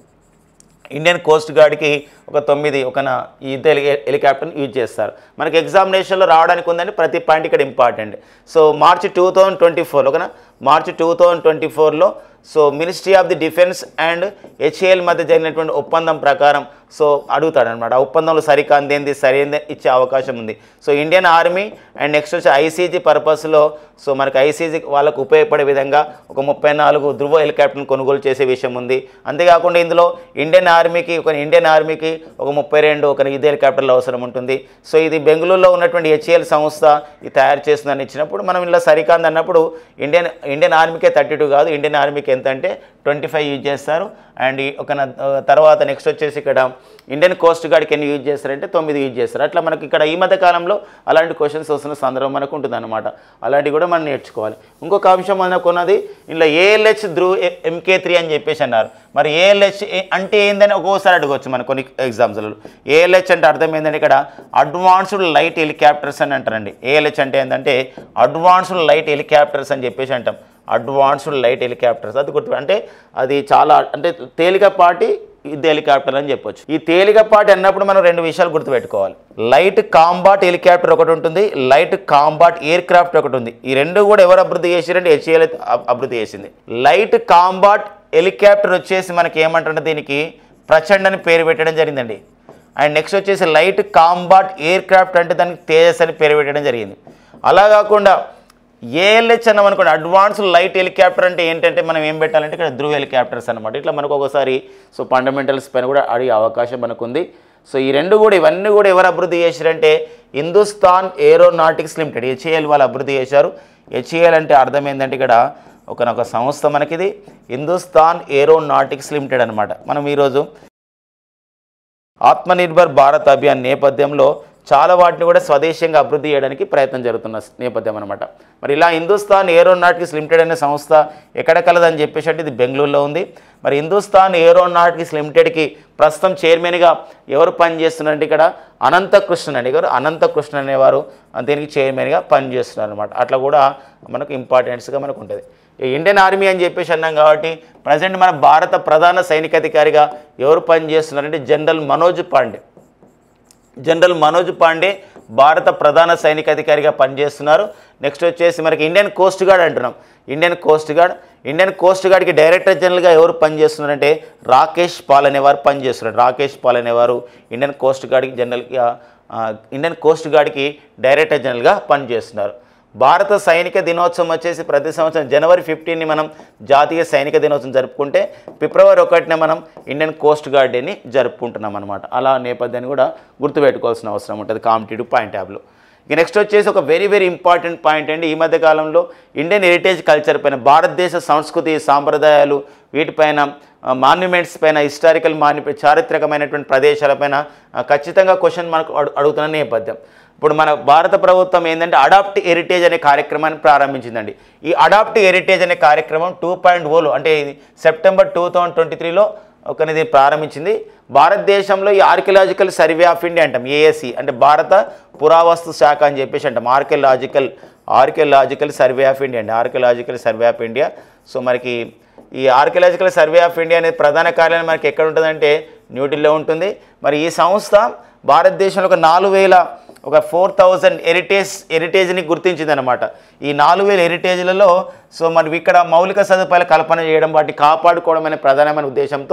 ఇండియన్ కోస్ట్ గార్డ్కి ఒక తొమ్మిది ఒక నా ఈ యుద్ధ హెలి హెలికాప్టర్ని యూజ్ చేస్తారు మనకి ఎగ్జామినేషన్లో రావడానికి ఉందండి ప్రతి పాయింట్ ఇక్కడ important so March two thousand twenty four ఓకేనా మార్చ్ టూ థౌజండ్ ట్వంటీ ఫోర్లో so ministry of the defence and HAL మధ్య జరిగినటువంటి ఒప్పందం ప్రకారం సో అడుగుతాడు అనమాట ఆ ఒప్పందంలో సరికాందేంది సరైనది ఇచ్చే అవకాశం ఉంది so Indian army and next వచ్చి ఐసీజీ పర్పస్లో సో మనకి ఐసీజీ వాళ్ళకు ఉపయోగపడే విధంగా ఒక ముప్పై నాలుగు ధృవ హెలికాప్టర్ని కొనుగోలు చేసే విషయం ఉంది అంతేకాకుండా ఇందులో ఇండియన్ ఆర్మీకి ఒక ఇండియన్ ఆర్మీకి ఒక ముప్పై రెండు ఒక యుద్ధ హెలికాప్టర్లు అవసరం ఉంటుంది సో ఇది బెంగళూరులో ఉన్నటువంటి హెచ్ఏఎల్ సంస్థ ఇది తయారు చేస్తుందని ఇచ్చినప్పుడు మనం ఇలా సరికాంది అన్నప్పుడు ఇండియన్ ఇండియన్ ఆర్మీకే థర్టీ టూ కాదు ఇండియన్ ఆర్మీకి ఎంత అంటే ట్వంటీ ఫైవ్ యూజ్ చేస్తారు అండ్ ఈ ఒక న- తర్వాత నెక్స్ట్ వచ్చేసి ఇక్కడ ఇండియన్ కోస్ట్ గార్డ్కి ఎన్ని యూజ్ చేస్తారంటే తొమ్మిది యూజ్ చేస్తారు అట్లా మనకి ఇక్కడ ఈ మధ్య కాలంలో అలాంటి క్వశ్చన్స్ వస్తున్న సందర్భం మనకు ఉంటుంది అనమాట అలాంటివి కూడా మనం నేర్చుకోవాలి ఇంకొక అంశం మనకు ఉన్నది ఇందులో ఏఎల్హెచ్ ధ్రువ్ ఎంకే త్రీ అని చెప్పేసి అన్నారు మరి ఏఎల్హెచ్ అంటే ఏందని ఒక్కోసారి అడగవచ్చు మన కొన్ని ఎగ్జామ్స్లలో ఏఎల్హెచ్ అంటే అర్థం ఏంటంటే ఇక్కడ అడ్వాన్స్డ్ లైట్ హెలికాప్టర్స్ అని అంటారండి ఏఎల్హెచ్ అంటే ఏంటంటే అడ్వాన్స్డ్ లైట్ హెలికాప్టర్స్ అని చెప్పేసి అంటాం అడ్వాన్స్డ్ లైట్ హెలికాప్టర్స్ అది గుర్తు అంటే అది చాలా అంటే తేలికపాటి యుద్ధ హెలికాప్టర్ అని చెప్పొచ్చు ఈ తేలికపాటి అన్నప్పుడు మనం రెండు విషయాలు గుర్తుపెట్టుకోవాలి లైట్ కాంబాట్ హెలికాప్టర్ ఒకటి ఉంటుంది లైట్ కాంబాట్ ఎయిర్ క్రాఫ్ట్ ఒకటి ఉంది ఈ రెండు కూడా ఎవరు అభివృద్ధి చేసారంటే హెచ్ఏఎల్ అభివృద్ధి చేసింది లైట్ కాంబాట్ హెలికాప్టర్ వచ్చేసి మనకి ఏమంటుంటే దీనికి ప్రచండ్ అని పేరు పెట్టడం జరిగిందండి అండ్ నెక్స్ట్ వచ్చేసి లైట్ కాంబాట్ ఎయిర్ క్రాఫ్ట్ అంటే దానికి తేజస్ అని పేరు పెట్టడం జరిగింది అలా కాకుండా ఏఎల్హెచ్ అన్నాం అనుకోండి అడ్వాన్స్ లైట్ హెలికాప్టర్ అంటే ఏంటంటే మనం ఏం పెట్టాలంటే ఇక్కడ ధ్రువ హెలికాప్టర్స్ అనమాట ఇట్లా మనకు ఒకసారి సో ఫండమెంటల్స్ పైన కూడా అడిగే అవకాశం మనకు ఉంది సో ఈ రెండు కూడా ఇవన్నీ కూడా ఎవరు అభివృద్ధి చేశారంటే హిందుస్థాన్ ఏరోనాటిక్స్ లిమిటెడ్ హెచ్ఏఎల్ వాళ్ళు అభివృద్ధి చేశారు హెచ్ఏఎల్ అంటే అర్థం ఏంటంటే ఇక్కడ ఒక ఒక సంస్థ మనకిది హిందుస్థాన్ ఏరోనాటిక్స్ లిమిటెడ్ అనమాట మనం ఈరోజు ఆత్మనిర్భర్ భారత్ అభియాన్ నేపథ్యంలో చాలా వాటిని కూడా స్వదేశంగా అభివృద్ధి చేయడానికి ప్రయత్నం జరుగుతున్న నేపథ్యం అనమాట మరి ఇలా హిందుస్థాన్ ఏరోనాటిక్స్ లిమిటెడ్ అనే సంస్థ ఎక్కడ కలదని చెప్పేసి అంటే ఇది బెంగళూరులో ఉంది మరి హిందుస్థాన్ ఏరోనాటిక్స్ లిమిటెడ్కి ప్రస్తుతం చైర్మన్గా ఎవరు పనిచేస్తున్నారంటే ఇక్కడ అనంతకృష్ణన్ అండి గారు అనంతకృష్ణన్ అనేవారు దీనికి చైర్మన్గా పనిచేస్తున్నారు అనమాట అట్లా కూడా మనకు ఇంపార్టెన్స్గా మనకు ఉంటుంది ఈ ఇండియన్ ఆర్మీ అని చెప్పేసి అన్నాం కాబట్టి ప్రజెంట్ మన భారత ప్రధాన సైనికాధికారిగా ఎవరు పనిచేస్తున్నారంటే జనరల్ మనోజ్ పాండే జనరల్ మనోజ్ పాండే భారత ప్రధాన సైనికాధికారిగా పనిచేస్తున్నారు నెక్స్ట్ వచ్చేసి మనకి ఇండియన్ కోస్ట్ గార్డ్ అంటున్నాం Indian coast guard Indian coast గార్డ్కి డైరెక్టర్ జనరల్గా ఎవరు పనిచేస్తున్నారంటే రాకేష్ పాల్ అనేవారు పనిచేస్తున్నారు రాకేష్ పాల్ అనేవారు ఇండియన్ కోస్ట్ గార్డ్కి జనరల్గా ఆ, ఇండియన్ కోస్ట్ గార్డ్కి డైరెక్టర్ జనరల్గా పనిచేస్తున్నారు భారత సైనిక దినోత్సవం వచ్చేసి ప్రతి సంవత్సరం జనవరి ఫిఫ్టీన్ని మనం జాతీయ సైనిక దినోత్సవం జరుపుకుంటే ఫిబ్రవరి ఒకటిన మనం ఇండియన్ కోస్ట్ గార్డ్ డేని జరుపుకుంటున్నాం అనమాట అలా నేపథ్యాన్ని కూడా గుర్తుపెట్టుకోవాల్సిన అవసరం ఉంటుంది కాంపిటేటివ్ పాయింట్ ట్యాబ్లో ఇక నెక్స్ట్ వచ్చేసి ఒక వెరీ వెరీ ఇంపార్టెంట్ పాయింట్ అండి ఈ మధ్య కాలంలో ఇండియన్ హెరిటేజ్ కల్చర్ పైన భారతదేశ సంస్కృతి సాంప్రదాయాలు వీటిపైన మాన్యుమెంట్స్ పైన హిస్టారికల్ మాన్యు చారిత్రకమైనటువంటి ప్రదేశాలపైన ఆ, ఖచ్చితంగా క్వశ్చన్ మనకు అడు- అడుగుతున్న నేపథ్యం ఇప్పుడు మన భారత ప్రభుత్వం ఏంటంటే అడాప్ట్ హెరిటేజ్ అనే కార్యక్రమాన్ని ప్రారంభించిందండి ఈ అడాప్ట్ హెరిటేజ్ అనే కార్యక్రమం టూ పాయింట్ ఓలో అంటే ఇది సెప్టెంబర్ టూ థౌజండ్ ట్వంటీ త్రీలో ఒకనిది ప్రారంభించింది భారతదేశంలో ఈ ఆర్కియలాజికల్ సర్వే ఆఫ్ ఇండియా అంటాం ఏఎస్సి అంటే భారత పురావస్తు శాఖ అని చెప్పేసి అంటాం archaeological archaeological survey of India అండి archaeological survey of India so మనకి ఈ ఆర్కియలాజికల్ సర్వే ఆఫ్ ఇండియా అనేది ప్రధాన కార్యాలయం మనకి ఎక్కడ ఉంటుందంటే న్యూఢిల్లీలో ఉంటుంది మరి ఈ సంస్థ భారతదేశంలో ఒక నాలుగు వేల ఒక ఫోర్ థౌజండ్ హెరిటేజ్ హెరిటేజ్ని గుర్తించిందనమాట ఈ నాలుగు వేల హెరిటేజ్లలో సో మరి ఇక్కడ మౌలిక సదుపాయాల కల్పన చేయడం వాటిని కాపాడుకోవడం అనే ప్రధానమైన ఉద్దేశంతో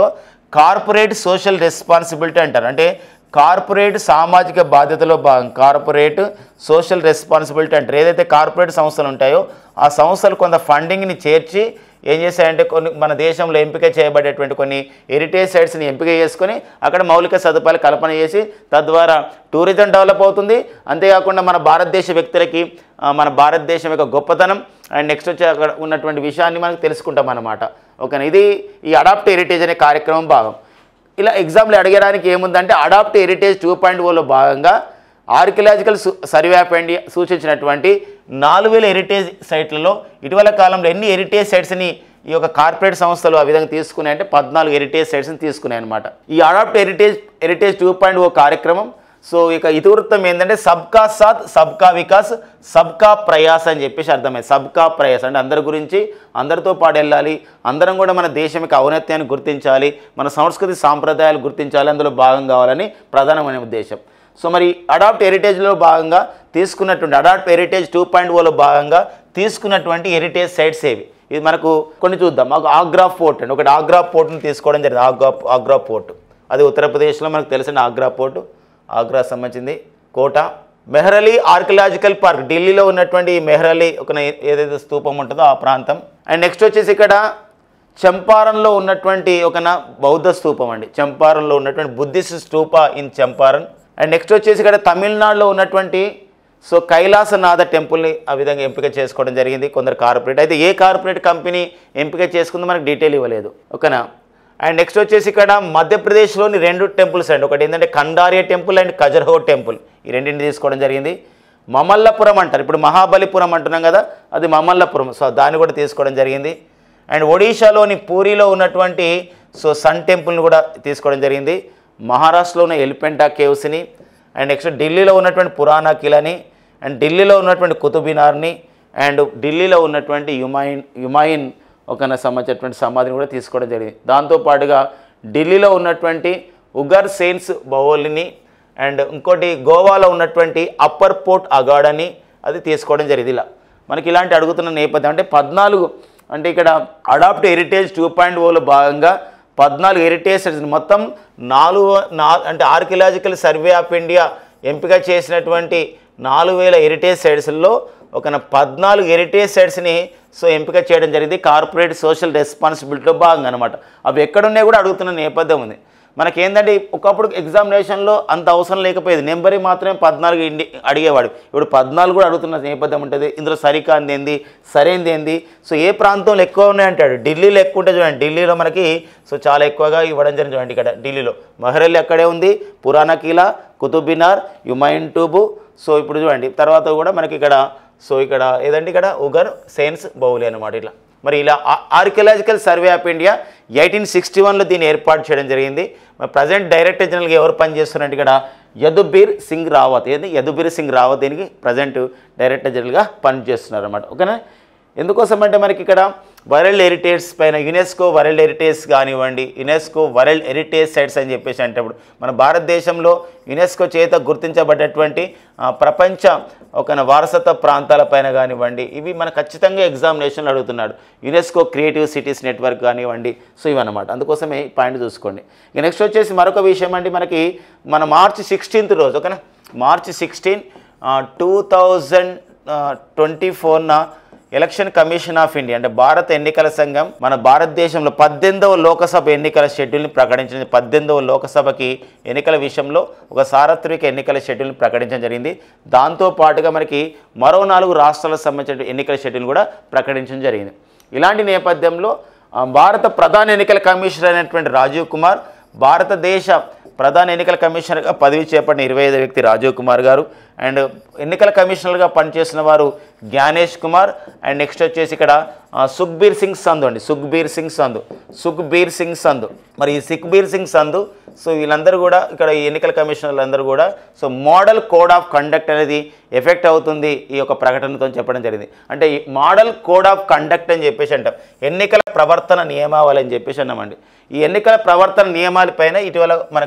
కార్పొరేట్ సోషల్ రెస్పాన్సిబిలిటీ అంటారు అంటే కార్పొరేట్ సామాజిక బాధ్యతలో భాగం కార్పొరేట్ సోషల్ రెస్పాన్సిబిలిటీ అంటారు ఏదైతే కార్పొరేట్ సంస్థలు ఉంటాయో ఆ సంస్థలు కొంత ఫండింగ్ని చేర్చి ఏం చేశాయంటే కొన్ని మన దేశంలో ఎంపిక చేయబడేటువంటి కొన్ని హెరిటేజ్ సైట్స్ని ఎంపిక చేసుకొని అక్కడ మౌలిక సదుపాయాలు కల్పన చేసి తద్వారా టూరిజం డెవలప్ అవుతుంది అంతేకాకుండా మన భారతదేశ వ్యక్తులకి ఆ, మన భారతదేశం యొక్క గొప్పతనం అండ్ నెక్స్ట్ వచ్చి అక్కడ ఉన్నటువంటి విషయాన్ని మనకు తెలుసుకుంటాం అన్నమాట ఓకేనా ఇది ఈ అడాప్ట్ హెరిటేజ్ అనే కార్యక్రమం భాగం ఇలా ఎగ్జామ్లు అడగడానికి ఏముందంటే అడాప్ట్ హెరిటేజ్ టూ పాయింట్ ఓలో భాగంగా ఆర్కియలాజికల్ సర్వే ఆఫ్ ఇండియా సూచించినటువంటి నాలుగు వేల హెరిటేజ్ సైట్లలో ఇటీవల కాలంలో ఎన్ని హెరిటేజ్ సైట్స్ని ఈ యొక్క కార్పొరేట్ సంస్థలు ఆ విధంగా తీసుకున్నాయి అంటే పద్నాలుగు హెరిటేజ్ సైట్స్ని తీసుకున్నాయి అనమాట ఈ adopt heritage heritage two point O కార్యక్రమం సో ఇక ఇతివృత్తం ఏంటంటే సబ్కా సాత్ సబ్కా వికాస్ సబ్కా ప్రయాస్ అని చెప్పేసి అర్థమైంది సబ్కా ప్రయాస్ అంటే అందరి గురించి అందరితో పాటు వెళ్ళాలి అందరం కూడా మన దేశం యొక్క ఔన్నత్యాన్ని గుర్తించాలి మన సంస్కృతి సాంప్రదాయాలు గుర్తించాలి అందులో భాగం కావాలని ప్రధానమైన ఉద్దేశం సో మరి అడాప్ట్ హెరిటేజ్లో భాగంగా తీసుకున్నటువంటి అడాప్ట్ హెరిటేజ్ టూ పాయింట్ ఓలో భాగంగా తీసుకున్నటువంటి హెరిటేజ్ సైట్స్ ఏవి ఇది మనకు కొన్ని చూద్దాం మాకు ఆగ్రా ఫోర్ట్ అండి ఒకటి ఆగ్రా పోర్ట్ని తీసుకోవడం జరిగింది ఆగ్రా ఆగ్రా పోర్ట్ అది ఉత్తరప్రదేశ్లో మనకు తెలిసిన ఆగ్రా పోర్టు ఆగ్రా సంబంధించింది కోట మెహ్రలీ ఆర్కియలాజికల్ పార్క్ ఢిల్లీలో ఉన్నటువంటి ఈ మెహ్రలీ ఒక నే- ఏదైతే స్తూపం ఉంటుందో ఆ ప్రాంతం అండ్ నెక్స్ట్ వచ్చేసి ఇక్కడ చంపారణ్లో ఉన్నటువంటి ఒక నా బౌద్ధ స్తూపం అండి చంపారణ్లో ఉన్నటువంటి Buddhist stupa in Champaran and next వచ్చేసి ఇక్కడ తమిళనాడులో ఉన్నటువంటి సో కైలాసనాథ టెంపుల్ని ఆ విధంగా ఎంపిక చేసుకోవడం జరిగింది కొందరు కార్పొరేట్ అయితే ఏ కార్పొరేట్ కంపెనీ ఎంపిక చేసుకుందో మనకు డీటెయిల్ ఇవ్వలేదు ఓకేనా అండ్ నెక్స్ట్ వచ్చేసి ఇక్కడ మధ్యప్రదేశ్లోని రెండు టెంపుల్స్ అండి ఒకటి ఏంటంటే Kandariya temple and Khajuraho temple ఈ రెండింటిని తీసుకోవడం జరిగింది మమల్లపురం అంటారు ఇప్పుడు మహాబలిపురం అంటున్నాం కదా అది మమల్లపురం సో దాన్ని కూడా తీసుకోవడం జరిగింది అండ్ ఒడిషాలోని పూరిలో ఉన్నటువంటి సో సన్ టెంపుల్ని కూడా తీసుకోవడం జరిగింది మహారాష్ట్రలో ఉన్న ఎలిపెంటా కేవ్స్ని అండ్ నెక్స్ట్ ఢిల్లీలో ఉన్నటువంటి పురాణా కిలాని అండ్ ఢిల్లీలో ఉన్నటువంటి కుతుబినార్ని అండ్ ఢిల్లీలో ఉన్నటువంటి యుమాయిన్ యుమాయిన్ ఒక సంబంధించినటువంటి సమాధిని కూడా తీసుకోవడం జరిగింది దాంతోపాటుగా ఢిల్లీలో ఉన్నటువంటి ఉగర్ సెయిన్స్ బౌలిని అండ్ ఇంకోటి గోవాలో ఉన్నటువంటి అప్పర్ పోర్ట్ అగాడని అది తీసుకోవడం జరిగింది ఇలా మనకి ఇలాంటి అడుగుతున్న నేపథ్యం అంటే పద్నాలుగు అంటే ఇక్కడ అడాప్ట్ హెరిటేజ్ టూ పాయింట్ ఓలో భాగంగా పద్నాలుగు హెరిటేజ్ sites ని మొత్తం నాలుగు నా అంటే ఆర్కియలాజికల్ సర్వే ఆఫ్ ఇండియా ఎంపిక చేసినటువంటి నాలుగు వేల హెరిటేజ్ సైట్స్లో ఒక నా పద్నాలుగు హెరిటేజ్ సైట్స్ని సో ఎంపిక చేయడం జరిగింది కార్పొరేట్ సోషల్ రెస్పాన్సిబిలిటీలో భాగంగా అనమాట అవి ఎక్కడున్నాయి కూడా అడుగుతున్న నేపథ్యం ఉంది మనకేందంటే ఒకప్పుడు ఎగ్జామినేషన్లో అంత అవసరం లేకపోయేది నెంబరీ మాత్రమే పద్నాలుగు ఇండి అడిగేవాడు ఇప్పుడు పద్నాలుగు కూడా అడుగుతున్న నేపథ్యం ఉంటుంది ఇందులో సరికాంది ఏంది సరైనది ఏంది సో ఏ ప్రాంతంలో ఎక్కువ ఉన్నాయి అంటాడు ఢిల్లీలో ఎక్కువ ఉంటే చూడండి ఢిల్లీలో మనకి సో చాలా ఎక్కువగా ఇవ్వడం జరిగింది చూడండి ఇక్కడ ఢిల్లీలో మహరల్ అక్కడే ఉంది పురాణా కిలా కుతుబినార్ యుమైన్ టూబు సో ఇప్పుడు చూడండి తర్వాత కూడా మనకి ఇక్కడ సో ఇక్కడ ఏదంటే ఇక్కడ ఉగర్ సైన్స్ బౌలి అనమాట ఇట్లా మరి ఇలా archaeological survey of India eighteen sixty వన్లో దీన్ని ఏర్పాటు చేయడం జరిగింది మరి ప్రజెంట్ డైరెక్టర్ జనరల్గా ఎవరు పనిచేస్తున్నారంటే ఇక్కడ యదుబీర్ సింగ్ రావత్ ఏది యదుబీర్ సింగ్ రావత్ దీనికి ప్రజెంట్ డైరెక్టర్ జనరల్గా పనిచేస్తున్నారు అనమాట ఓకేనా ఎందుకోసం అంటే మనకి ఇక్కడ వరల్డ్ హెరిటేజ్ పైన యునెస్కో వరల్డ్ హెరిటేజ్ కానివ్వండి యునెస్కో వరల్డ్ హెరిటేజ్ సైట్స్ అని చెప్పేసి అంటే ఇప్పుడు మన భారతదేశంలో యునెస్కో చేత గుర్తించబడ్డటువంటి ఆ, ప్రపంచ ఒక వారసత్వ ప్రాంతాలపైన కానివ్వండి ఇవి మన ఖచ్చితంగా ఎగ్జామినేషన్లు అడుగుతున్నాడు యునెస్కో క్రియేటివ్ సిటీస్ నెట్వర్క్ కానివ్వండి సో ఇవన్నమాట అందుకోసమే ఈ పాయింట్ చూసుకోండి ఇక నెక్స్ట్ వచ్చేసి మరొక విషయం అండి మనకి మన మార్చి సిక్స్టీన్త్ రోజు ఓకేనా March sixteen two thousand twenty ఫోర్న ఎలక్షన్ కమిషన్ ఆఫ్ ఇండియా అంటే భారత ఎన్నికల సంఘం మన భారతదేశంలో పద్దెనిమిదవ లోకసభ ఎన్నికల షెడ్యూల్ని ప్రకటించింది పద్దెనిమిదవ లోకసభకి ఎన్నికల విషయంలో ఒక సార్వత్రిక ఎన్నికల షెడ్యూల్ని ప్రకటించడం జరిగింది దాంతో పాటుగా మనకి మరో నాలుగు రాష్ట్రాలకు సంబంధించిన ఎన్నికల షెడ్యూల్ కూడా ప్రకటించడం జరిగింది ఇలాంటి నేపథ్యంలో ఆ, భారత ప్రధాన ఎన్నికల కమిషనర్ అయినటువంటి రాజీవ్ కుమార్ భారతదేశ ప్రధాన ఎన్నికల కమిషనర్గా పదవి చేపట్టిన ఇరవై ఐదు వ్యక్తి రాజీవ్ కుమార్ గారు అండ్ ఎన్నికల కమిషనర్గా పనిచేసిన వారు జ్ఞానేష్ కుమార్ అండ్ నెక్స్ట్ వచ్చేసి ఇక్కడ ఆ, సుఖ్బీర్ సింగ్ సంధు అండి సుఖ్బీర్ సింగ్ సంధు సుఖ్బీర్ సింగ్ సంధు మరి ఈ సుఖ్బీర్ సింగ్ సంధు సో వీళ్ళందరూ కూడా ఇక్కడ ఈ ఎన్నికల కమిషనర్లు అందరూ కూడా so model code of conduct అనేది ఎఫెక్ట్ అవుతుంది ఈ యొక్క ప్రకటనతో చెప్పడం జరిగింది అంటే ఈ మోడల్ కోడ్ ఆఫ్ కండక్ట్ అని చెప్పేసి అంటాం ఎన్నికల ప్రవర్తన నియమావళి అని చెప్పేసి అన్నామండి ఈ ఎన్నికల ప్రవర్తన నియమాలపైన ఇటీవల మనకు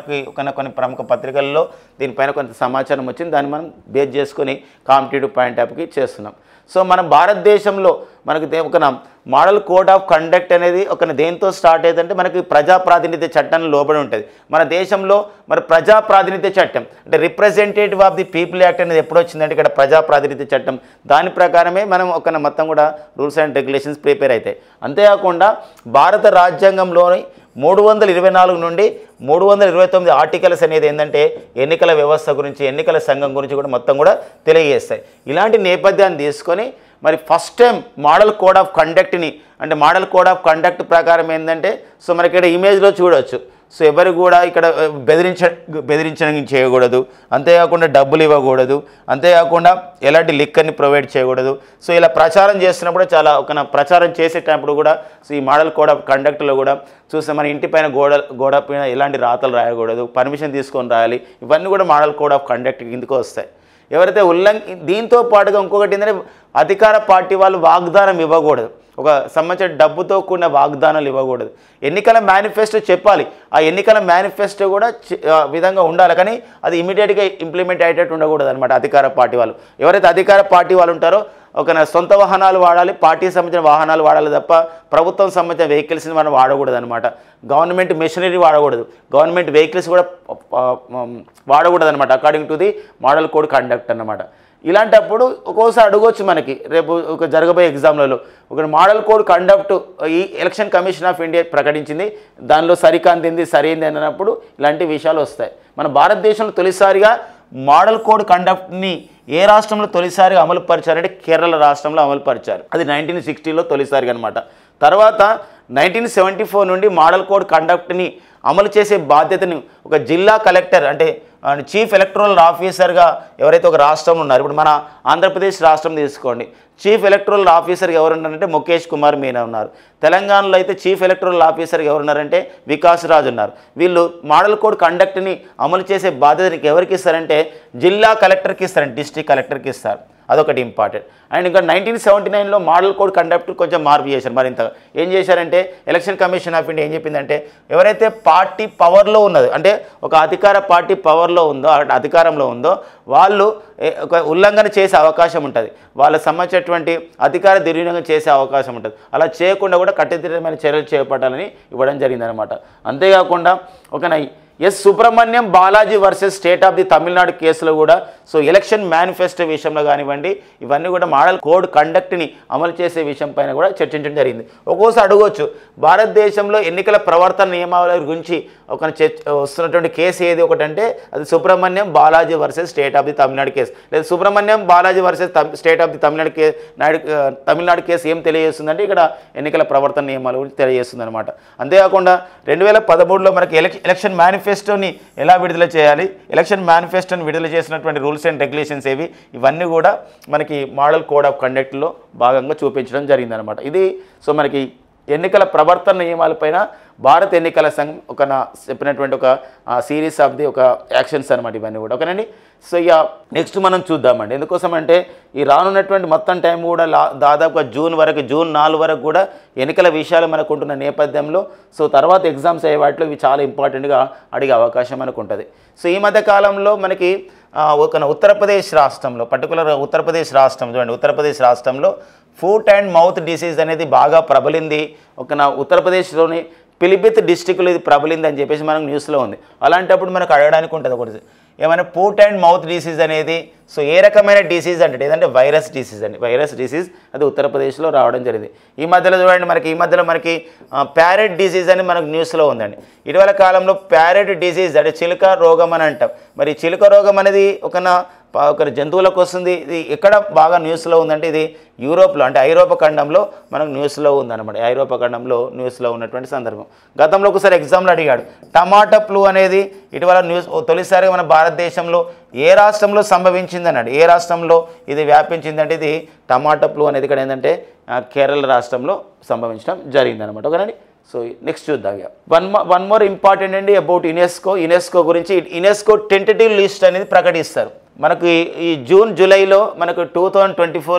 మనకి కొన్ని కొన్ని ప్రముఖ పత్రికల్లో దీనిపైన కొంత సమాచారం వచ్చింది దాన్ని మనం బేస్ చేసుకొని కాంపిటేటివ్ పాయింట్ ఆఫ్కి చేస్తున్నాం సో మన భారతదేశంలో మనకి దే- ఒక నా- మోడల్ కోడ్ ఆఫ్ కండక్ట్ అనేది ఒక దేంతో స్టార్ట్ అయ్యేదంటే మనకి ప్రజా ప్రాతినిధ్య చట్టం లోబడి ఉంటుంది మన దేశంలో మరి ప్రజా ప్రాతినిధ్య చట్టం అంటే representative of the people act అనేది ఎప్పుడు వచ్చిందంటే ఇక్కడ ప్రజా ప్రాతినిధ్య చట్టం దాని ప్రకారమే మనం ఒక మొత్తం కూడా రూల్స్ అండ్ రెగ్యులేషన్స్ ప్రిపేర్ అవుతాయి అంతేకాకుండా భారత రాజ్యాంగంలోని మూడు వందల ఇరవై నాలుగు నుండి మూడు వందల ఇరవై తొమ్మిది ఆర్టికల్స్ అనేది ఏంటంటే ఎన్నికల వ్యవస్థ గురించి ఎన్నికల సంఘం గురించి కూడా మొత్తం కూడా తెలియజేస్తాయి ఇలాంటి నేపథ్యాన్ని తీసుకొని మరి first time model code of కండక్ట్ని అంటే మోడల్ కోడ్ ఆఫ్ కండక్ట్ ప్రకారం ఏంటంటే సో మనకి ఇక్కడ ఇమేజ్లో చూడొచ్చు సో ఎవరు కూడా ఇక్కడ ఆ, బెదిరించ బెదిరించడం చేయకూడదు అంతేకాకుండా డబ్బులు ఇవ్వకూడదు అంతేకాకుండా ఎలాంటి లిక్కర్ని ప్రొవైడ్ చేయకూడదు సో ఇలా ప్రచారం చేస్తున్నప్పుడు చాలా ఒక నా ప్రచారం చేసేటప్పుడు కూడా సో ఈ మోడల్ కోడ్ ఆఫ్ కండక్ట్లో కూడా చూస్తే మన ఇంటి పైన గోడ గోడ పైన ఎలాంటి రాతలు రాయకూడదు పర్మిషన్ తీసుకొని రాయాలి ఇవన్నీ కూడా మోడల్ కోడ్ ఆఫ్ కండక్ట్ కిందకు వస్తాయి ఎవరైతే ఉల్లంఘ దీంతో పాటుగా ఇంకొకటి ఏంటంటే అధికార పార్టీ వాళ్ళు వాగ్దానం ఇవ్వకూడదు ఒక సంబంధించిన డబ్బుతో కూడిన వాగ్దానాలు ఇవ్వకూడదు ఎన్నికల మేనిఫెస్టో చెప్పాలి ఆ ఎన్నికల మేనిఫెస్టో కూడా చి- ఆ విధంగా ఉండాలి కానీ అది ఇమీడియట్గా ఇంప్లిమెంట్ అయ్యేటట్టు ఉండకూడదు అనమాట అధికార పార్టీ వాళ్ళు ఎవరైతే అధికార పార్టీ వాళ్ళు ఉంటారో ఒక నా సొంత వాహనాలు వాడాలి పార్టీకి సంబంధించిన వాహనాలు వాడాలి తప్ప ప్రభుత్వం సంబంధించిన వెహికల్స్ని మనం వాడకూడదు అనమాట గవర్నమెంట్ మెషినరీ వాడకూడదు గవర్నమెంట్ వెహికల్స్ కూడా ఆ, ఆ, వాడకూడదు అనమాట according to the model code conduct అన్నమాట ఇలాంటప్పుడు ఒక్కోసారి అడగవచ్చు మనకి రేపు ఒక జరగబోయే ఎగ్జామ్లలో ఒక మోడల్ కోడ్ కండక్ట్ ఈ ఎలక్షన్ కమిషన్ ఆఫ్ ఇండియా ప్రకటించింది దానిలో సరికాంతింది సరైంది అన్నప్పుడు ఇలాంటి విషయాలు వస్తాయి మన భారతదేశంలో తొలిసారిగా మోడల్ కోడ్ కండక్ట్ని ఏ రాష్ట్రంలో తొలిసారిగా అమలు పరిచారంటే కేరళ రాష్ట్రంలో అమలు పరిచారు అది నైన్టీన్ సిక్స్టీలో తొలిసారిగా అనమాట తర్వాత నైన్టీన్ సెవెంటీ ఫోర్ నుండి మోడల్ కోడ్ కండక్ట్ని అమలు చేసే బాధ్యతని ఒక జిల్లా కలెక్టర్ అంటే ఆ, చీఫ్ ఎలక్టరల్ ఆఫీసర్గా ఎవరైతే ఒక రాష్ట్రం ఉన్నారు ఇప్పుడు మన ఆంధ్రప్రదేశ్ రాష్ట్రం తీసుకోండి చీఫ్ ఎలక్టరల్ ఆఫీసర్గా ఎవరు ఉన్నారంటే ముఖేష్ కుమార్ మీనా ఉన్నారు తెలంగాణలో అయితే చీఫ్ ఎలక్టరల్ ఆఫీసర్గా ఎవరు ఉన్నారంటే వికాస్ రాజ్ ఉన్నారు వీళ్ళు మోడల్ కోడ్ కండక్ట్ని అమలు చేసే బాధ్యతని ఎవరికి ఇస్తారంటే జిల్లా కలెక్టర్కి ఇస్తారంటే డిస్ట్రిక్ట్ కలెక్టర్కి ఇస్తారు అదొకటి ఇంపార్టెంట్ అండ్ ఇంకా నైన్టీన్ సెవెంటీ నైన్లో మోడల్ కోడ్ కండక్ట్ కొంచెం మార్పు చేశారు మరింతగా ఏం చేశారంటే ఎలక్షన్ కమిషన్ ఆఫ్ ఇండియా ఏం చెప్పిందంటే ఎవరైతే పార్టీ పవర్లో ఉన్నది అంటే ఒక అధికార పార్టీ పవర్లో ఉందో అటు అధికారంలో ఉందో వాళ్ళు ఏ- ఒక ఉల్లంఘన చేసే అవకాశం ఉంటుంది వాళ్ళకి సంబంధించినటువంటి అధికార దుర్వినియోగం చేసే అవకాశం ఉంటుంది అలా చేయకుండా కూడా కట్టుదిట్టమైన చర్యలు చేపట్టాలని ఇవ్వడం జరిగిందనమాట అంతేకాకుండా ఒక నై- S Subramaniam Balaji versus state of the Tamil Nadu కేసులో కూడా సో ఎలక్షన్ మేనిఫెస్టో విషయంలో కానివ్వండి ఇవన్నీ కూడా మోడల్ కోడ్ కండక్ట్ని అమలు చేసే విషయం పైన కూడా చర్చించడం జరిగింది ఒక్కోసారి అడగవచ్చు భారతదేశంలో ఎన్నికల ప్రవర్తన నియమావళి గురించి ఒక చర్చ వస్తున్నటువంటి కేసు ఏది ఒకటంటే అది Subramaniam Balaji versus state of the Tamil Nadu case లేదా Subramaniam Balaji versus state of the Tamil Nadu K Naidu ఆ, తమిళనాడు కేసు ఏం తెలియజేస్తుందంటే ఇక్కడ ఎన్నికల ప్రవర్తన నియమాల గురించి తెలియజేస్తుంది అనమాట అంతేకాకుండా రెండు వేల పదమూడులో మనకి ఎలక్ ఎలక్షన్ మేనిఫెస్టోని ఎలా విడుదల చేయాలి ఎలక్షన్ మేనిఫెస్టోని విడుదల చేసినటువంటి రూల్స్ అండ్ రెగ్యులేషన్స్ ఏవి ఇవన్నీ కూడా మనకి మోడల్ కోడ్ ఆఫ్ కండక్ట్లో భాగంగా చూపించడం జరిగిందనమాట ఇది సో మనకి ఎన్నికల ప్రవర్తన నియమాలపైన భారత ఎన్నికల సంఘం ఒక నా చెప్పినటువంటి ఒక సిరీస్ ఆఫ్ ది ఒక యాక్షన్స్ అనమాట ఇవన్నీ కూడా ఓకేనండి సో ఇక నెక్స్ట్ మనం చూద్దామండి ఎందుకోసం అంటే ఈ రానున్నటువంటి మొత్తం టైం కూడా లా దాదాపుగా జూన్ వరకు జూన్ నాలుగు వరకు కూడా ఎన్నికల విషయాలు మనకు ఉంటున్న నేపథ్యంలో సో తర్వాత ఎగ్జామ్స్ అయ్యే వాటిలో ఇవి చాలా ఇంపార్టెంట్గా అడిగే అవకాశం మనకు ఉంటుంది సో ఈ మధ్య కాలంలో మనకి ఆ, ఒక ఉత్తరప్రదేశ్ రాష్ట్రంలో పర్టికులర్ ఉత్తరప్రదేశ్ రాష్ట్రం చూడండి ఉత్తరప్రదేశ్ రాష్ట్రంలో ఫుట్ అండ్ మౌత్ డిసీజ్ అనేది బాగా ప్రబలింది ఒక నా ఉత్తరప్రదేశ్లోని పిలిభిత్ డిస్టిక్లో ఇది ప్రబలింది అని చెప్పేసి మనకు న్యూస్లో ఉంది అలాంటప్పుడు మనకు అడగడానికి ఉంటుంది ఒకటి ఏమైనా పూట్ అండ్ మౌత్ డిసీజ్ అనేది సో ఏ రకమైన డిసీజ్ అంటే ఏదంటే వైరస్ డిసీజ్ అండి వైరస్ డిసీజ్ అది ఉత్తరప్రదేశ్లో రావడం జరిగింది ఈ మధ్యలో చూడండి మనకి ఈ మధ్యలో మనకి ప్యారెట్ డిసీజ్ అని మనకు న్యూస్లో ఉందండి ఇటీవల కాలంలో ప్యారెట్ డిసీజ్ అంటే చిలుక రోగం అని అంటాం మరి చిలుక రోగం అనేది ఒక నా- ప- ఒక జంతువులకు వస్తుంది ఇది ఎక్కడ బాగా న్యూస్లో ఉందంటే ఇది యూరోప్లో అంటే ఐరోపా ఖండంలో మనకు న్యూస్లో ఉందన్నమాట ఐరోపా ఖండంలో న్యూస్లో ఉన్నటువంటి సందర్భం గతంలో ఒకసారి ఎగ్జామ్లో అడిగాడు టమాటా ఫ్లూ అనేది ఇటీవల న్యూస్ ఓ తొలిసారిగా మన భారతదేశంలో ఏ రాష్ట్రంలో సంభవించింది అన్నాడు ఏ రాష్ట్రంలో ఇది వ్యాపించిందంటే ఇది టమాటా ఫ్లూ అనేది ఇక్కడ ఏంటంటే ఆ, కేరళ రాష్ట్రంలో సంభవించడం జరిగిందనమాట ఓకేనండి సో నెక్స్ట్ చూద్దాం ఇక వన్ వన్ మోర్ ఇంపార్టెంట్ అండి అబౌట్ యునెస్కో యునెస్కో గురించి యునెస్కో టెంటేటివ్ లిస్ట్ అనేది ప్రకటిస్తారు మనకు ఈ- ఈ జూన్ జూలైలో మనకు టూ థౌజండ్ ట్వంటీ ఫోర్లో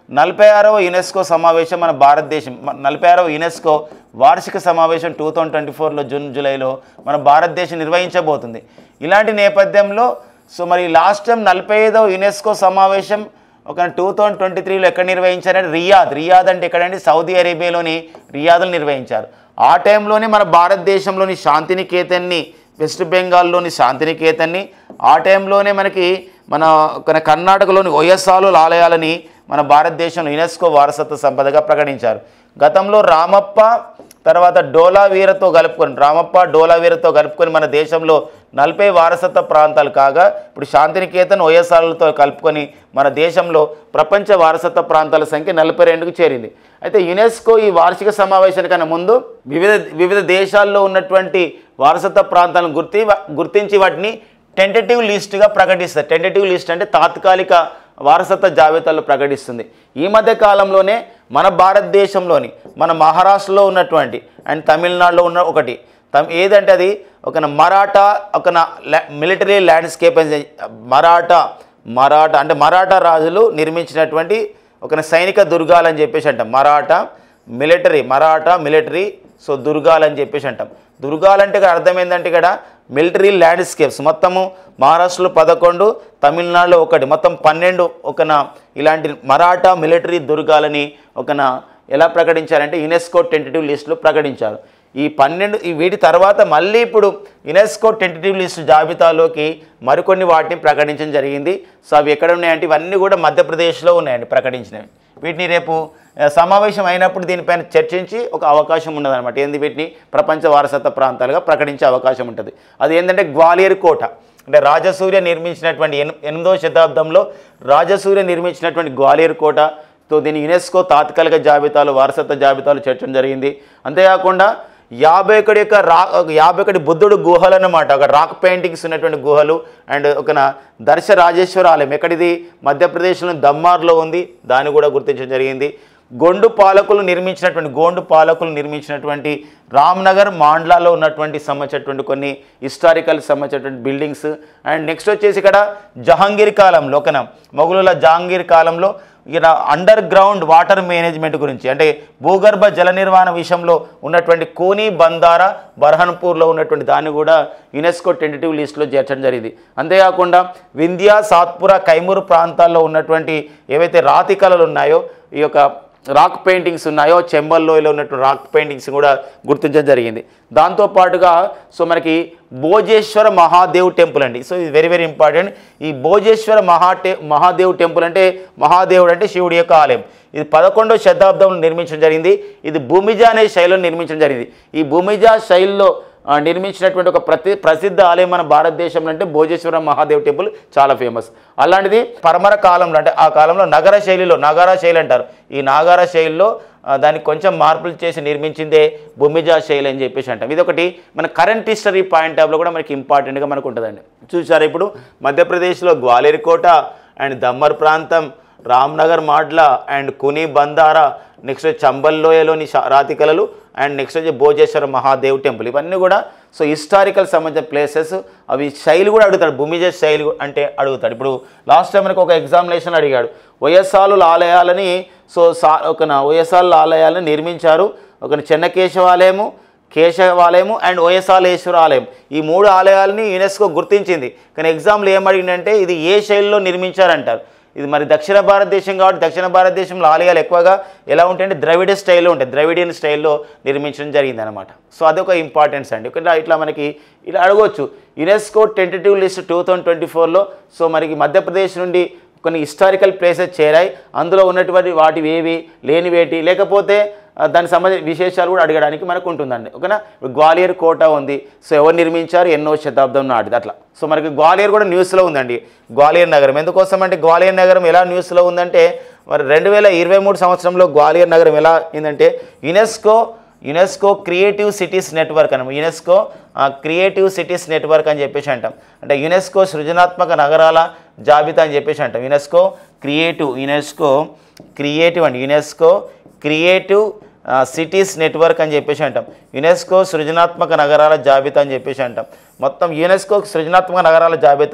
నలభై ఆరవ యునెస్కో సమావేశం మన భారతదేశం మన నలభై ఆరవ యునెస్కో వార్షిక సమావేశం టూ థౌజండ్ ట్వంటీ ఫోర్లో జూన్ జూలైలో మన భారతదేశం నిర్వహించబోతుంది ఇలాంటి నేపథ్యంలో సో మరి లాస్ట్ టైం నలభై ఐదవ యునెస్కో సమావేశం ఒక టూ థౌజండ్ ట్వంటీ త్రీలో ఎక్కడ నిర్వహించారంటే రియాద్ రియాద్ అంటే ఎక్కడండి సౌదీ అరేబియాలోని రియాద్లో నిర్వహించారు ఆ టైంలోనే మన భారతదేశంలోని శాంతినికేతన్ని వెస్ట్ బెంగాల్లోని శాంతినికేతన్ని ఆ టైంలోనే మనకి మన మన కర్ణాటకలోని ఒయస్సాలు ఆలయాలని మన భారతదేశంలో యునెస్కో వారసత్వ సంపదగా ప్రకటించారు గతంలో రామప్ప తర్వాత డోలావీరతో కలుపుకొని రామప్ప డోలావీరతో కలుపుకొని మన దేశంలో నలభై వారసత్వ ప్రాంతాలు కాగా ఇప్పుడు శాంతినికేతన్ ఓఎస్ఆర్లతో కలుపుకొని మన దేశంలో ప్రపంచ వారసత్వ ప్రాంతాల సంఖ్య నలభై రెండుకు చేరింది అయితే యునెస్కో ఈ వార్షిక సమావేశానికన్నా ముందు వివిధ వివిధ దేశాల్లో ఉన్నటువంటి వారసత్వ ప్రాంతాలను గుర్తి గుర్తించి వాటిని టెంటేటివ్ లిస్ట్గా ప్రకటిస్తారు టెంటేటివ్ లిస్ట్ అంటే తాత్కాలిక వారసత్వ జాబితాలో ప్రకటిస్తుంది ఈ మధ్య కాలంలోనే మన భారతదేశంలోని మన మహారాష్ట్రలో ఉన్నటువంటి అండ్ తమిళనాడులో ఉన్న ఒకటి తమ్ ఏదంటే అది ఒక మరాఠా ఒక మిలిటరీ ల్యాండ్స్కేప్ అని మరాఠా మరాఠా అంటే మరాఠా రాజులు నిర్మించినటువంటి ఒక సైనిక దుర్గాలు అని చెప్పేసి అంటాం Maratha military Maratha military so దుర్గాలు అని చెప్పేసి అంటాం దుర్గాలు అంటే ఇక్కడ అర్థం ఏంటంటే ఇక్కడ మిలిటరీ ల్యాండ్స్కేప్స్ మొత్తము మహారాష్ట్రలో పదకొండు తమిళనాడులో ఒకటి మొత్తం పన్నెండు ఒకన ఇలాంటి మరాఠా మిలిటరీ దుర్గాలని ఒకన ఎలా ప్రకటించారంటే యునెస్కో టెంటేటివ్ లిస్టులో ప్రకటించారు ఈ పన్నెండు ఈ వీటి తర్వాత మళ్ళీ ఇప్పుడు యునెస్కో టెంటేటివ్ లిస్ట్ జాబితాలోకి మరికొన్ని వాటిని ప్రకటించడం జరిగింది సో అవి ఎక్కడ ఉన్నాయంటే ఇవన్నీ కూడా మధ్యప్రదేశ్లో ఉన్నాయండి ప్రకటించినవి వీటిని రేపు ఆ, సమావేశం అయినప్పుడు దీనిపైన చర్చించి ఒక అవకాశం ఉన్నదన్నమాట ఏంది వీటిని ప్రపంచ వారసత్వ ప్రాంతాలుగా ప్రకటించే అవకాశం ఉంటుంది అది ఏంటంటే గ్వాలియర్ కోట అంటే రాజసూర్య నిర్మించినటువంటి ఎన్ ఎనిమిదవ శతాబ్దంలో రాజసూర్య నిర్మించినటువంటి గ్వాలియర్ కోటతో దీని యునెస్కో తాత్కాలిక జాబితాలు వారసత్వ జాబితాలు చేర్చడం జరిగింది అంతేకాకుండా యాభై ఒకటి యొక్క రా ఒక యాభై ఒకటి బుద్ధుడు గుహలు అన్నమాట ఒక రాక్ పెయింటింగ్స్ ఉన్నటువంటి గుహలు అండ్ ఒక నా దర్శ రాజేశ్వర ఆలయం ఎక్కడిది మధ్యప్రదేశ్లోని దమ్మార్లో ఉంది దాన్ని కూడా గుర్తించడం జరిగింది గొండు పాలకులు నిర్మించినటువంటి గోండు పాలకులు నిర్మించినటువంటి రామ్నగర్ మాండ్లాలో ఉన్నటువంటి సంబంధించినటువంటి కొన్ని హిస్టారికల్ సంబంధించినటువంటి బిల్డింగ్స్ అండ్ నెక్స్ట్ వచ్చేసి ఇక్కడ జహాంగీర్ కాలంలో ఒకన మొఘలుల జహాంగీర్ కాలంలో ఇక్కడ అండర్ గ్రౌండ్ వాటర్ మేనేజ్మెంట్ గురించి అంటే భూగర్భ జల నిర్వహణ విషయంలో ఉన్నటువంటి కోని బందారా బర్హన్పూర్లో ఉన్నటువంటి దాన్ని కూడా యునెస్కో టెంటేటివ్ లిస్ట్లో చేర్చడం జరిగింది అంతేకాకుండా వింధ్యా సాత్పుర కైమూరు ప్రాంతాల్లో ఉన్నటువంటి ఏవైతే రాతి కళలు ఉన్నాయో ఈ యొక్క రాక్ పెయింటింగ్స్ ఉన్నాయో చెంబల్లోయలో ఉన్నటువంటి రాక్ పెయింటింగ్స్ కూడా గుర్తించడం జరిగింది దాంతోపాటుగా సో మనకి భోజేశ్వర మహాదేవ్ టెంపుల్ అండి సో ఇది వెరీ వెరీ ఇంపార్టెంట్ ఈ భోజేశ్వర మహా టె- మహాదేవ్ టెంపుల్ అంటే మహాదేవుడు అంటే శివుడి యొక్క ఆలయం ఇది పదకొండవ శతాబ్దంలో నిర్మించడం జరిగింది ఇది భూమిజ అనే శైలిలో నిర్మించడం జరిగింది ఈ భూమిజ శైలిలో ఆ, నిర్మించినటువంటి ఒక ప్రతి ప్రసిద్ధ ఆలయం మన భారతదేశంలో అంటే భోజేశ్వర మహాదేవ్ టెంపుల్ చాలా ఫేమస్ అలాంటిది పరమర కాలంలో అంటే ఆ కాలంలో నగర శైలిలో నగారా శైలి అంటారు ఈ నాగార శైలిలో ఆ, దానికి కొంచెం మార్పులు చేసి నిర్మించిందే భూమిజా శైలి అని చెప్పేసి అంటాం ఇది ఒకటి మన కరెంట్ హిస్టరీ పాయింట్ ఆఫ్లో కూడా మనకి ఇంపార్టెంట్గా మనకు ఉంటుందండి చూసారా ఇప్పుడు మధ్యప్రదేశ్లో గ్వాలియర్ కోట అండ్ దమ్మర్ ప్రాంతం రామ్నగర్ మాడ్లా అండ్ కుని బందారా నెక్స్ట్ చంబల్లోయలోని శా- రాతి కళలు అండ్ నెక్స్ట్ వచ్చి భోజేశ్వర మహాదేవ్ టెంపుల్ ఇవన్నీ కూడా సో హిస్టారికల్ సంబంధించిన ప్లేసెస్ అవి శైలి కూడా అడుగుతాడు భూమిజ శైలి కూడా అంటే అడుగుతాడు ఇప్పుడు లాస్ట్ టైం మనకు ఒక ఎగ్జామినేషన్ అడిగాడు వయస్సాలు ఆలయాలని సో సా ఒక వయస్సాల ఆలయాలను నిర్మించారు ఒక చెన్నకేశవాలయము కేశవాలయము అండ్ ఓయసాలేశ్వర ఆలయం ఈ మూడు ఆలయాలని యునెస్కో గుర్తించింది కానీ ఎగ్జామ్లో ఏం అడిగిందంటే ఇది ఏ శైలిలో నిర్మించారంటారు ఇది మరి దక్షిణ భారతదేశం కాబట్టి దక్షిణ భారతదేశంలో ఆలయాలు ఎక్కువగా ఎలా ఉంటాయంటే ద్రవిడ స్టైల్లో ఉంటాయి ద్రవిడియన్ స్టైల్లో నిర్మించడం జరిగింది అనమాట సో అదొక ఇంపార్టెన్స్ అండి ఇక్కడ ఇట్లా మనకి ఇలా అడగవచ్చు UNESCO tentative list two thousand twenty ఫోర్లో సో మనకి మధ్యప్రదేశ్ నుండి కొన్ని హిస్టారికల్ ప్లేసెస్ చేరాయి అందులో ఉన్నటువంటి వాటి ఏవి లేనివేటి లేకపోతే ఆ, దానికి సంబంధించిన విశేషాలు కూడా అడగడానికి మనకు ఉంటుందండి ఓకేనా ఇప్పుడు గ్వాలియర్ కోట ఉంది సో ఎవరు నిర్మించారు ఎన్నో శతాబ్దం నాటిది అట్లా సో మనకి గ్వాలియర్ కూడా న్యూస్లో ఉందండి గ్వాలియర్ నగరం ఎందుకోసం అంటే గ్వాలియర్ నగరం ఎలా న్యూస్లో ఉందంటే మరి రెండు వేల ఇరవై మూడు సంవత్సరంలో గ్వాలియర్ నగరం ఎలా అయిందంటే UNESCO UNESCO creative cities network అనమాట యునెస్కో క్రియేటివ్ సిటీస్ నెట్వర్క్ అని చెప్పేసి అంటాం అంటే యునెస్కో సృజనాత్మక నగరాల జాబితా అని చెప్పేసి అంటాం యునెస్కో క్రియేటివ్ యునెస్కో క్రియేటివ్ అండి యునెస్కో క్రియేటివ్ సిటీస్ నెట్వర్క్ అని చెప్పేసి అంటాం యునెస్కో సృజనాత్మక నగరాల జాబితా అని చెప్పేసి అంటాం మొత్తం యునెస్కో సృజనాత్మక నగరాల జాబితాలో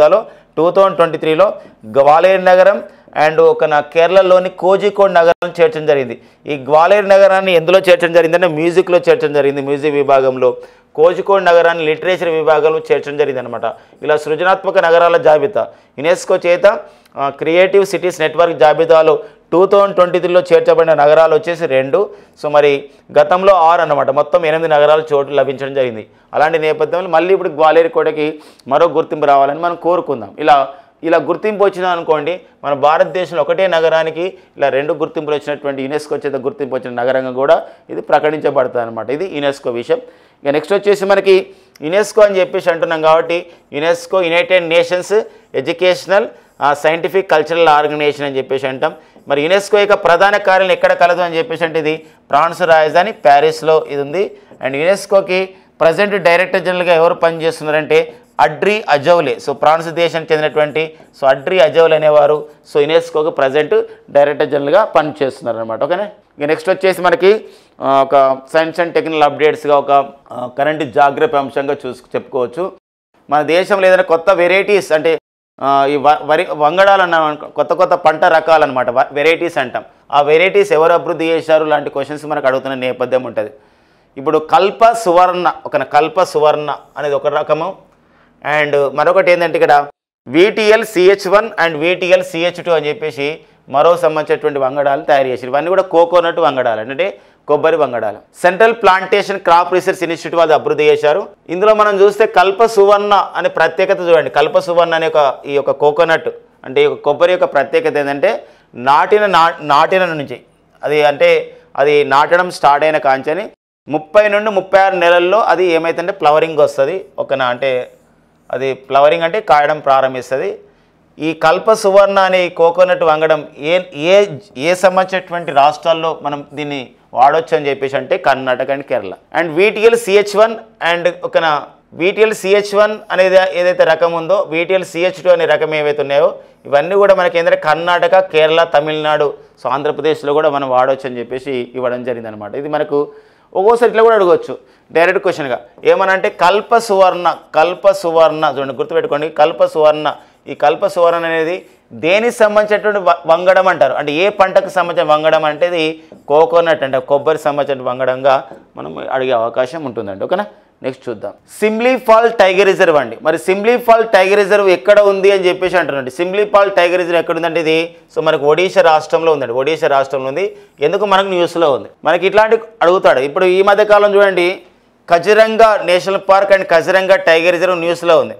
టూ థౌజండ్ ట్వంటీ త్రీలో గ్వాలేర్ నగరం అండ్ ఒక నా కేరళలోని కోజికోడ్ నగరాన్ని చేర్చడం జరిగింది ఈ గ్వాలేర్ నగరాన్ని ఎందులో చేర్చడం జరిగిందంటే మ్యూజిక్లో చేర్చడం జరిగింది మ్యూజిక్ విభాగంలో కోజికోడ్ నగరాన్ని లిటరేచర్ విభాగంలో చేర్చడం జరిగింది అనమాట ఇలా సృజనాత్మక నగరాల జాబితా యునెస్కో చేత ఆ, క్రియేటివ్ సిటీస్ నెట్వర్క్ జాబితాలో టూ థౌజండ్ ట్వంటీ త్రీలో చేర్చబడిన నగరాలు వచ్చేసి రెండు సో మరి గతంలో ఆరు అన్నమాట మొత్తం ఎనిమిది నగరాలు చోటు లభించడం జరిగింది అలాంటి నేపథ్యంలో మళ్ళీ ఇప్పుడు గ్వాలేరు కోటకి మరో గుర్తింపు రావాలని మనం కోరుకుందాం ఇలా ఇలా గుర్తింపు వచ్చింది అనుకోండి మన భారతదేశంలో ఒకటే నగరానికి ఇలా రెండు గుర్తింపులు వచ్చినటువంటి యునెస్కో చేత గుర్తింపు వచ్చిన నగరంగా కూడా ఇది ప్రకటించబడుతుంది అనమాట ఇది యునెస్కో విషయం ఇక నెక్స్ట్ వచ్చేసి మనకి యునెస్కో అని చెప్పేసి అంటున్నాం కాబట్టి UNESCO United Nations educational scientific cultural organisation అని చెప్పేసి అంటాం మరి యునెస్కో యొక్క ప్రధాన కార్యాలయం ఎక్కడ కలదు అని చెప్పేసి అంటే ఇది ఫ్రాన్స్ రాజధాని ప్యారిస్లో ఇది ఉంది అండ్ యునెస్కోకి ప్రజెంట్ డైరెక్టర్ జనరల్గా ఎవరు పనిచేస్తున్నారంటే అడ్రి అజౌలే సో ఫ్రాన్స్ దేశానికి చెందినటువంటి సో అడ్రి అజౌలే అనేవారు సో యునెస్కోకి ప్రజెంట్ డైరెక్టర్ జనరల్గా పనిచేస్తున్నారు అనమాట ఓకేనా ఇక నెక్స్ట్ వచ్చేసి మనకి ఆ, ఒక సైన్స్ అండ్ టెక్నికల్ అప్డేట్స్గా ఒక కరెంట్ జాగ్రత్త అంశంగా చూసు చెప్పుకోవచ్చు మన దేశంలో ఏదైనా కొత్త వెరైటీస్ అంటే ఆ, ఈ వ- వరి వంగడాలు అన్నాం అనుకో, కొత్త కొత్త పంట రకాలు అనమాట వెరైటీస్ అంటాం ఆ వెరైటీస్ ఎవరు అభివృద్ధి చేశారు లాంటి క్వశ్చన్స్ మనకు అడుగుతున్న నేపథ్యం ఉంటుంది ఇప్పుడు కల్ప సువర్ణ ఒక కల్ప సువర్ణ అనేది ఒక రకము అండ్ మరొకటి ఏంటంటే ఇక్కడ VTL CH one and VTL CH two అని చెప్పేసి మరో సంబంధించినటువంటి వంగడాలు తయారు చేశారు ఇవన్నీ కూడా కోకోనట్ వంగడాలు అంటే కొబ్బరి వంగడాలు central plantation crop research institute వాళ్ళు అభివృద్ధి చేశారు ఇందులో మనం చూస్తే కల్ప సువర్ణ అనే ప్రత్యేకత చూడండి కల్ప సువర్ణ అనే ఒక ఈ యొక్క కోకోనట్ అంటే ఈ యొక్క కొబ్బరి యొక్క ప్రత్యేకత ఏంటంటే నాటిన నా నాటిన నుంచి అది అంటే అది నాటడం స్టార్ట్ అయిన కాంచని ముప్పై నుండి ముప్పై ఆరు నెలల్లో అది ఏమైతుందంటే ఫ్లవరింగ్ వస్తుంది ఒక నా అంటే అది ఫ్లవరింగ్ అంటే కాయడం ప్రారంభిస్తుంది ఈ కల్ప సువర్ణ అనే ఈ కోకోనట్ వంగడం ఏ ఏ ఏ సంబంధించినటువంటి రాష్ట్రాల్లో మనం దీన్ని వాడొచ్చు అని చెప్పేసి అంటే Karnataka and Kerala and VTL CH one and ఒక వీటిఎల్ సిహెచ్ వన్ అనేది ఏదైతే రకం ఉందో వీటిఎల్ సిహెచ్ టూ అనే రకం ఏవైతే ఉన్నాయో ఇవన్నీ కూడా మనకి ఏంటంటే కర్ణాటక కేరళ తమిళనాడు సో ఆంధ్రప్రదేశ్లో కూడా మనం వాడవచ్చు అని చెప్పేసి ఇవ్వడం జరిగింది అనమాట ఇది మనకు ఒక్కోసారి ఇట్లా కూడా అడగవచ్చు డైరెక్ట్ క్వశ్చన్గా ఏమనంటే కల్ప సువర్ణ కల్ప సువర్ణ చూడండి గుర్తుపెట్టుకోండి కల్ప సువర్ణ ఈ కల్ప సువర్ణ అనేది దేనికి సంబంధించినటువంటి వ- వంగడం అంటారు అంటే ఏ పంటకు సంబంధించిన వంగడం అంటే ఇది కోకోనట్ అంటే కొబ్బరి సంబంధించిన వంగడంగా మనం అడిగే అవకాశం ఉంటుందండి ఓకేనా నెక్స్ట్ చూద్దాం సిమ్లీ ఫాల్ టైగర్ రిజర్వ్ అండి మరి సిమ్లీ ఫాల్ టైగర్ రిజర్వ్ ఎక్కడ ఉంది అని చెప్పేసి అంటారండి సిమ్లీ ఫాల్ టైగర్ రిజర్వ్ ఎక్కడ ఉందంటే ఇది సో మనకు ఒడిశా రాష్ట్రంలో ఉందండి ఒడిశా రాష్ట్రంలో ఉంది ఎందుకు మనకు న్యూస్లో ఉంది మనకి ఇట్లాంటి అడుగుతాడు ఇప్పుడు ఈ మధ్య కాలం చూడండి Kaziranga national park and Kaziranga tiger reserve న్యూస్లో ఉంది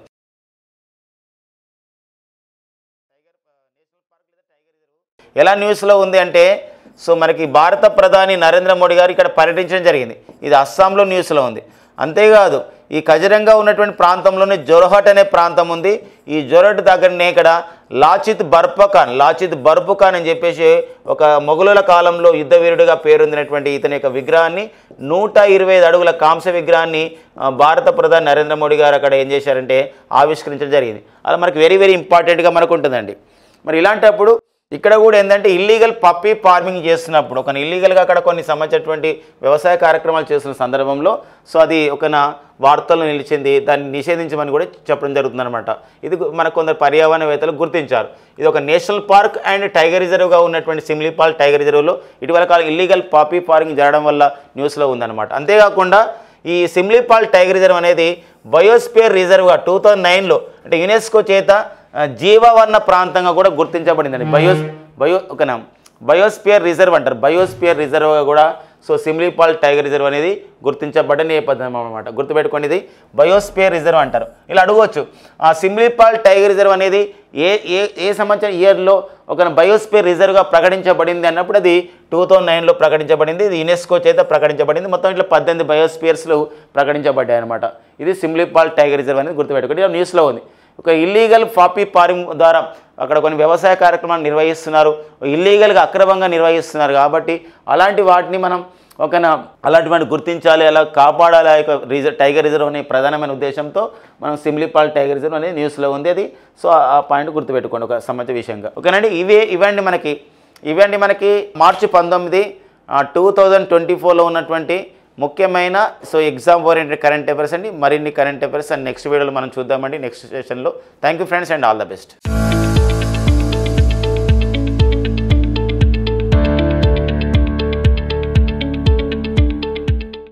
ఎలా న్యూస్లో ఉంది అంటే సో మనకి భారత ప్రధాని నరేంద్ర మోడీ గారు ఇక్కడ పర్యటించడం జరిగింది ఇది అస్సాంలో న్యూస్లో ఉంది అంతేకాదు ఈ కజరంగా ఉన్నటువంటి ప్రాంతంలోనే జోరహట్ అనే ప్రాంతం ఉంది ఈ జోరహట్ దగ్గరనే ఇక్కడ లాచిత్ బర్పఖాన్ లాచిత్ బర్పుఖాన్ అని చెప్పేసి ఒక మొఘలుల కాలంలో యుద్ధ వీరుడిగా పేరొందినటువంటి ఇతని యొక్క విగ్రహాన్ని నూట ఇరవై ఐదు అడుగుల కాంస్య విగ్రహాన్ని ఆ, భారత ప్రధాని నరేంద్ర మోడీ గారు అక్కడ ఏం చేశారంటే ఆవిష్కరించడం జరిగింది అలా మనకి వెరీ వెరీ ఇంపార్టెంట్గా మనకు ఉంటుందండి మరి ఇలాంటప్పుడు ఇక్కడ కూడా ఏంటంటే ఇల్లీగల్ పప్పీ ఫార్మింగ్ చేస్తున్నప్పుడు ఒక ఇల్లీగల్గా అక్కడ కొన్ని సంబంధించినటువంటి వ్యవసాయ కార్యక్రమాలు చేస్తున్న సందర్భంలో సో అది ఒక నా వార్తల్లో నిలిచింది దాన్ని నిషేధించమని కూడా చెప్పడం జరుగుతుందన్నమాట ఇది గు- మన కొందరు పర్యావరణవేత్తలు గుర్తించారు ఇది ఒక నేషనల్ పార్క్ అండ్ టైగర్ రిజర్వ్గా ఉన్నటువంటి సిమ్లీపాల్ టైగర్ రిజర్వ్లో ఇటీవల కాలం ఇల్లీగల్ పాపీ ఫార్మింగ్ జరగడం వల్ల న్యూస్లో ఉందన్నమాట అంతేకాకుండా ఈ సిమ్లీపాల్ టైగర్ రిజర్వ్ అనేది బయోస్పియర్ రిజర్వ్గా టూ థౌజండ్ నైన్లో అంటే యునెస్కో చేత ఆ, జీవవర్ణ ప్రాంతంగా కూడా గుర్తించబడిందండి బయోస్ బయో ఒక నా బయోస్పియర్ రిజర్వ్ అంటారు బయోస్పియర్ రిజర్వ్గా కూడా సో సిమ్లీపాల్ టైగర్ రిజర్వ్ అనేది గుర్తించబడ్డ నేపథ్యం అనమాట గుర్తుపెట్టుకోండి ఇది బయోస్పియర్ రిజర్వ్ అంటారు ఇలా అడగవచ్చు ఆ సిమ్లీపాల్ టైగర్ రిజర్వ్ అనేది ఏ ఏ ఏ సంవత్సరం ఇయర్లో ఒక బయోస్పియర్ రిజర్వ్గా ప్రకటించబడింది అన్నప్పుడు అది టూ థౌజండ్ నైన్లో ప్రకటించబడింది ఇది యునెస్కో చేత ప్రకటించబడింది మొత్తం ఇట్లా పద్దెనిమిది బయోస్పియర్స్లు ప్రకటించబడ్డాయి అనమాట ఇది సిమ్లీపాల్ టైగర్ రిజర్వ్ అనేది గుర్తుపెట్టుకోండి ఇది న్యూస్లో ఉంది ఒక ఇల్లీగల్ పాపీ ఫార్మింగ్ ద్వారా అక్కడ కొన్ని వ్యవసాయ కార్యక్రమాలు నిర్వహిస్తున్నారు ఇల్లీగల్గా అక్రమంగా నిర్వహిస్తున్నారు కాబట్టి అలాంటి వాటిని మనం ఒక అలాంటి వాటిని గుర్తించాలి అలా కాపాడాలి ఆ యొక్క రిజర్వ్ టైగర్ రిజర్వ్ అనే ప్రధానమైన ఉద్దేశంతో మనం సిమ్లీపాల్ టైగర్ రిజర్వ్ అనేది న్యూస్లో ఉంది అది సో ఆ- ఆ పాయింట్ గుర్తుపెట్టుకోండి ఒక సంబంధిత విషయంగా ఓకేనండి ఇవే ఇవండి మనకి ఇవండి మనకి మార్చి పంతొమ్మిది టూ థౌజండ్ ట్వంటీ ఫోర్లో ఉన్నటువంటి ముఖ్యమైన so exam oriented current affairs అండి మరిన్ని కరెంట్ అఫైర్స్ అండ్ నెక్స్ట్ వీడియోలో మనం చూద్దామండి నెక్స్ట్ సెషన్లో thank you friends and all the best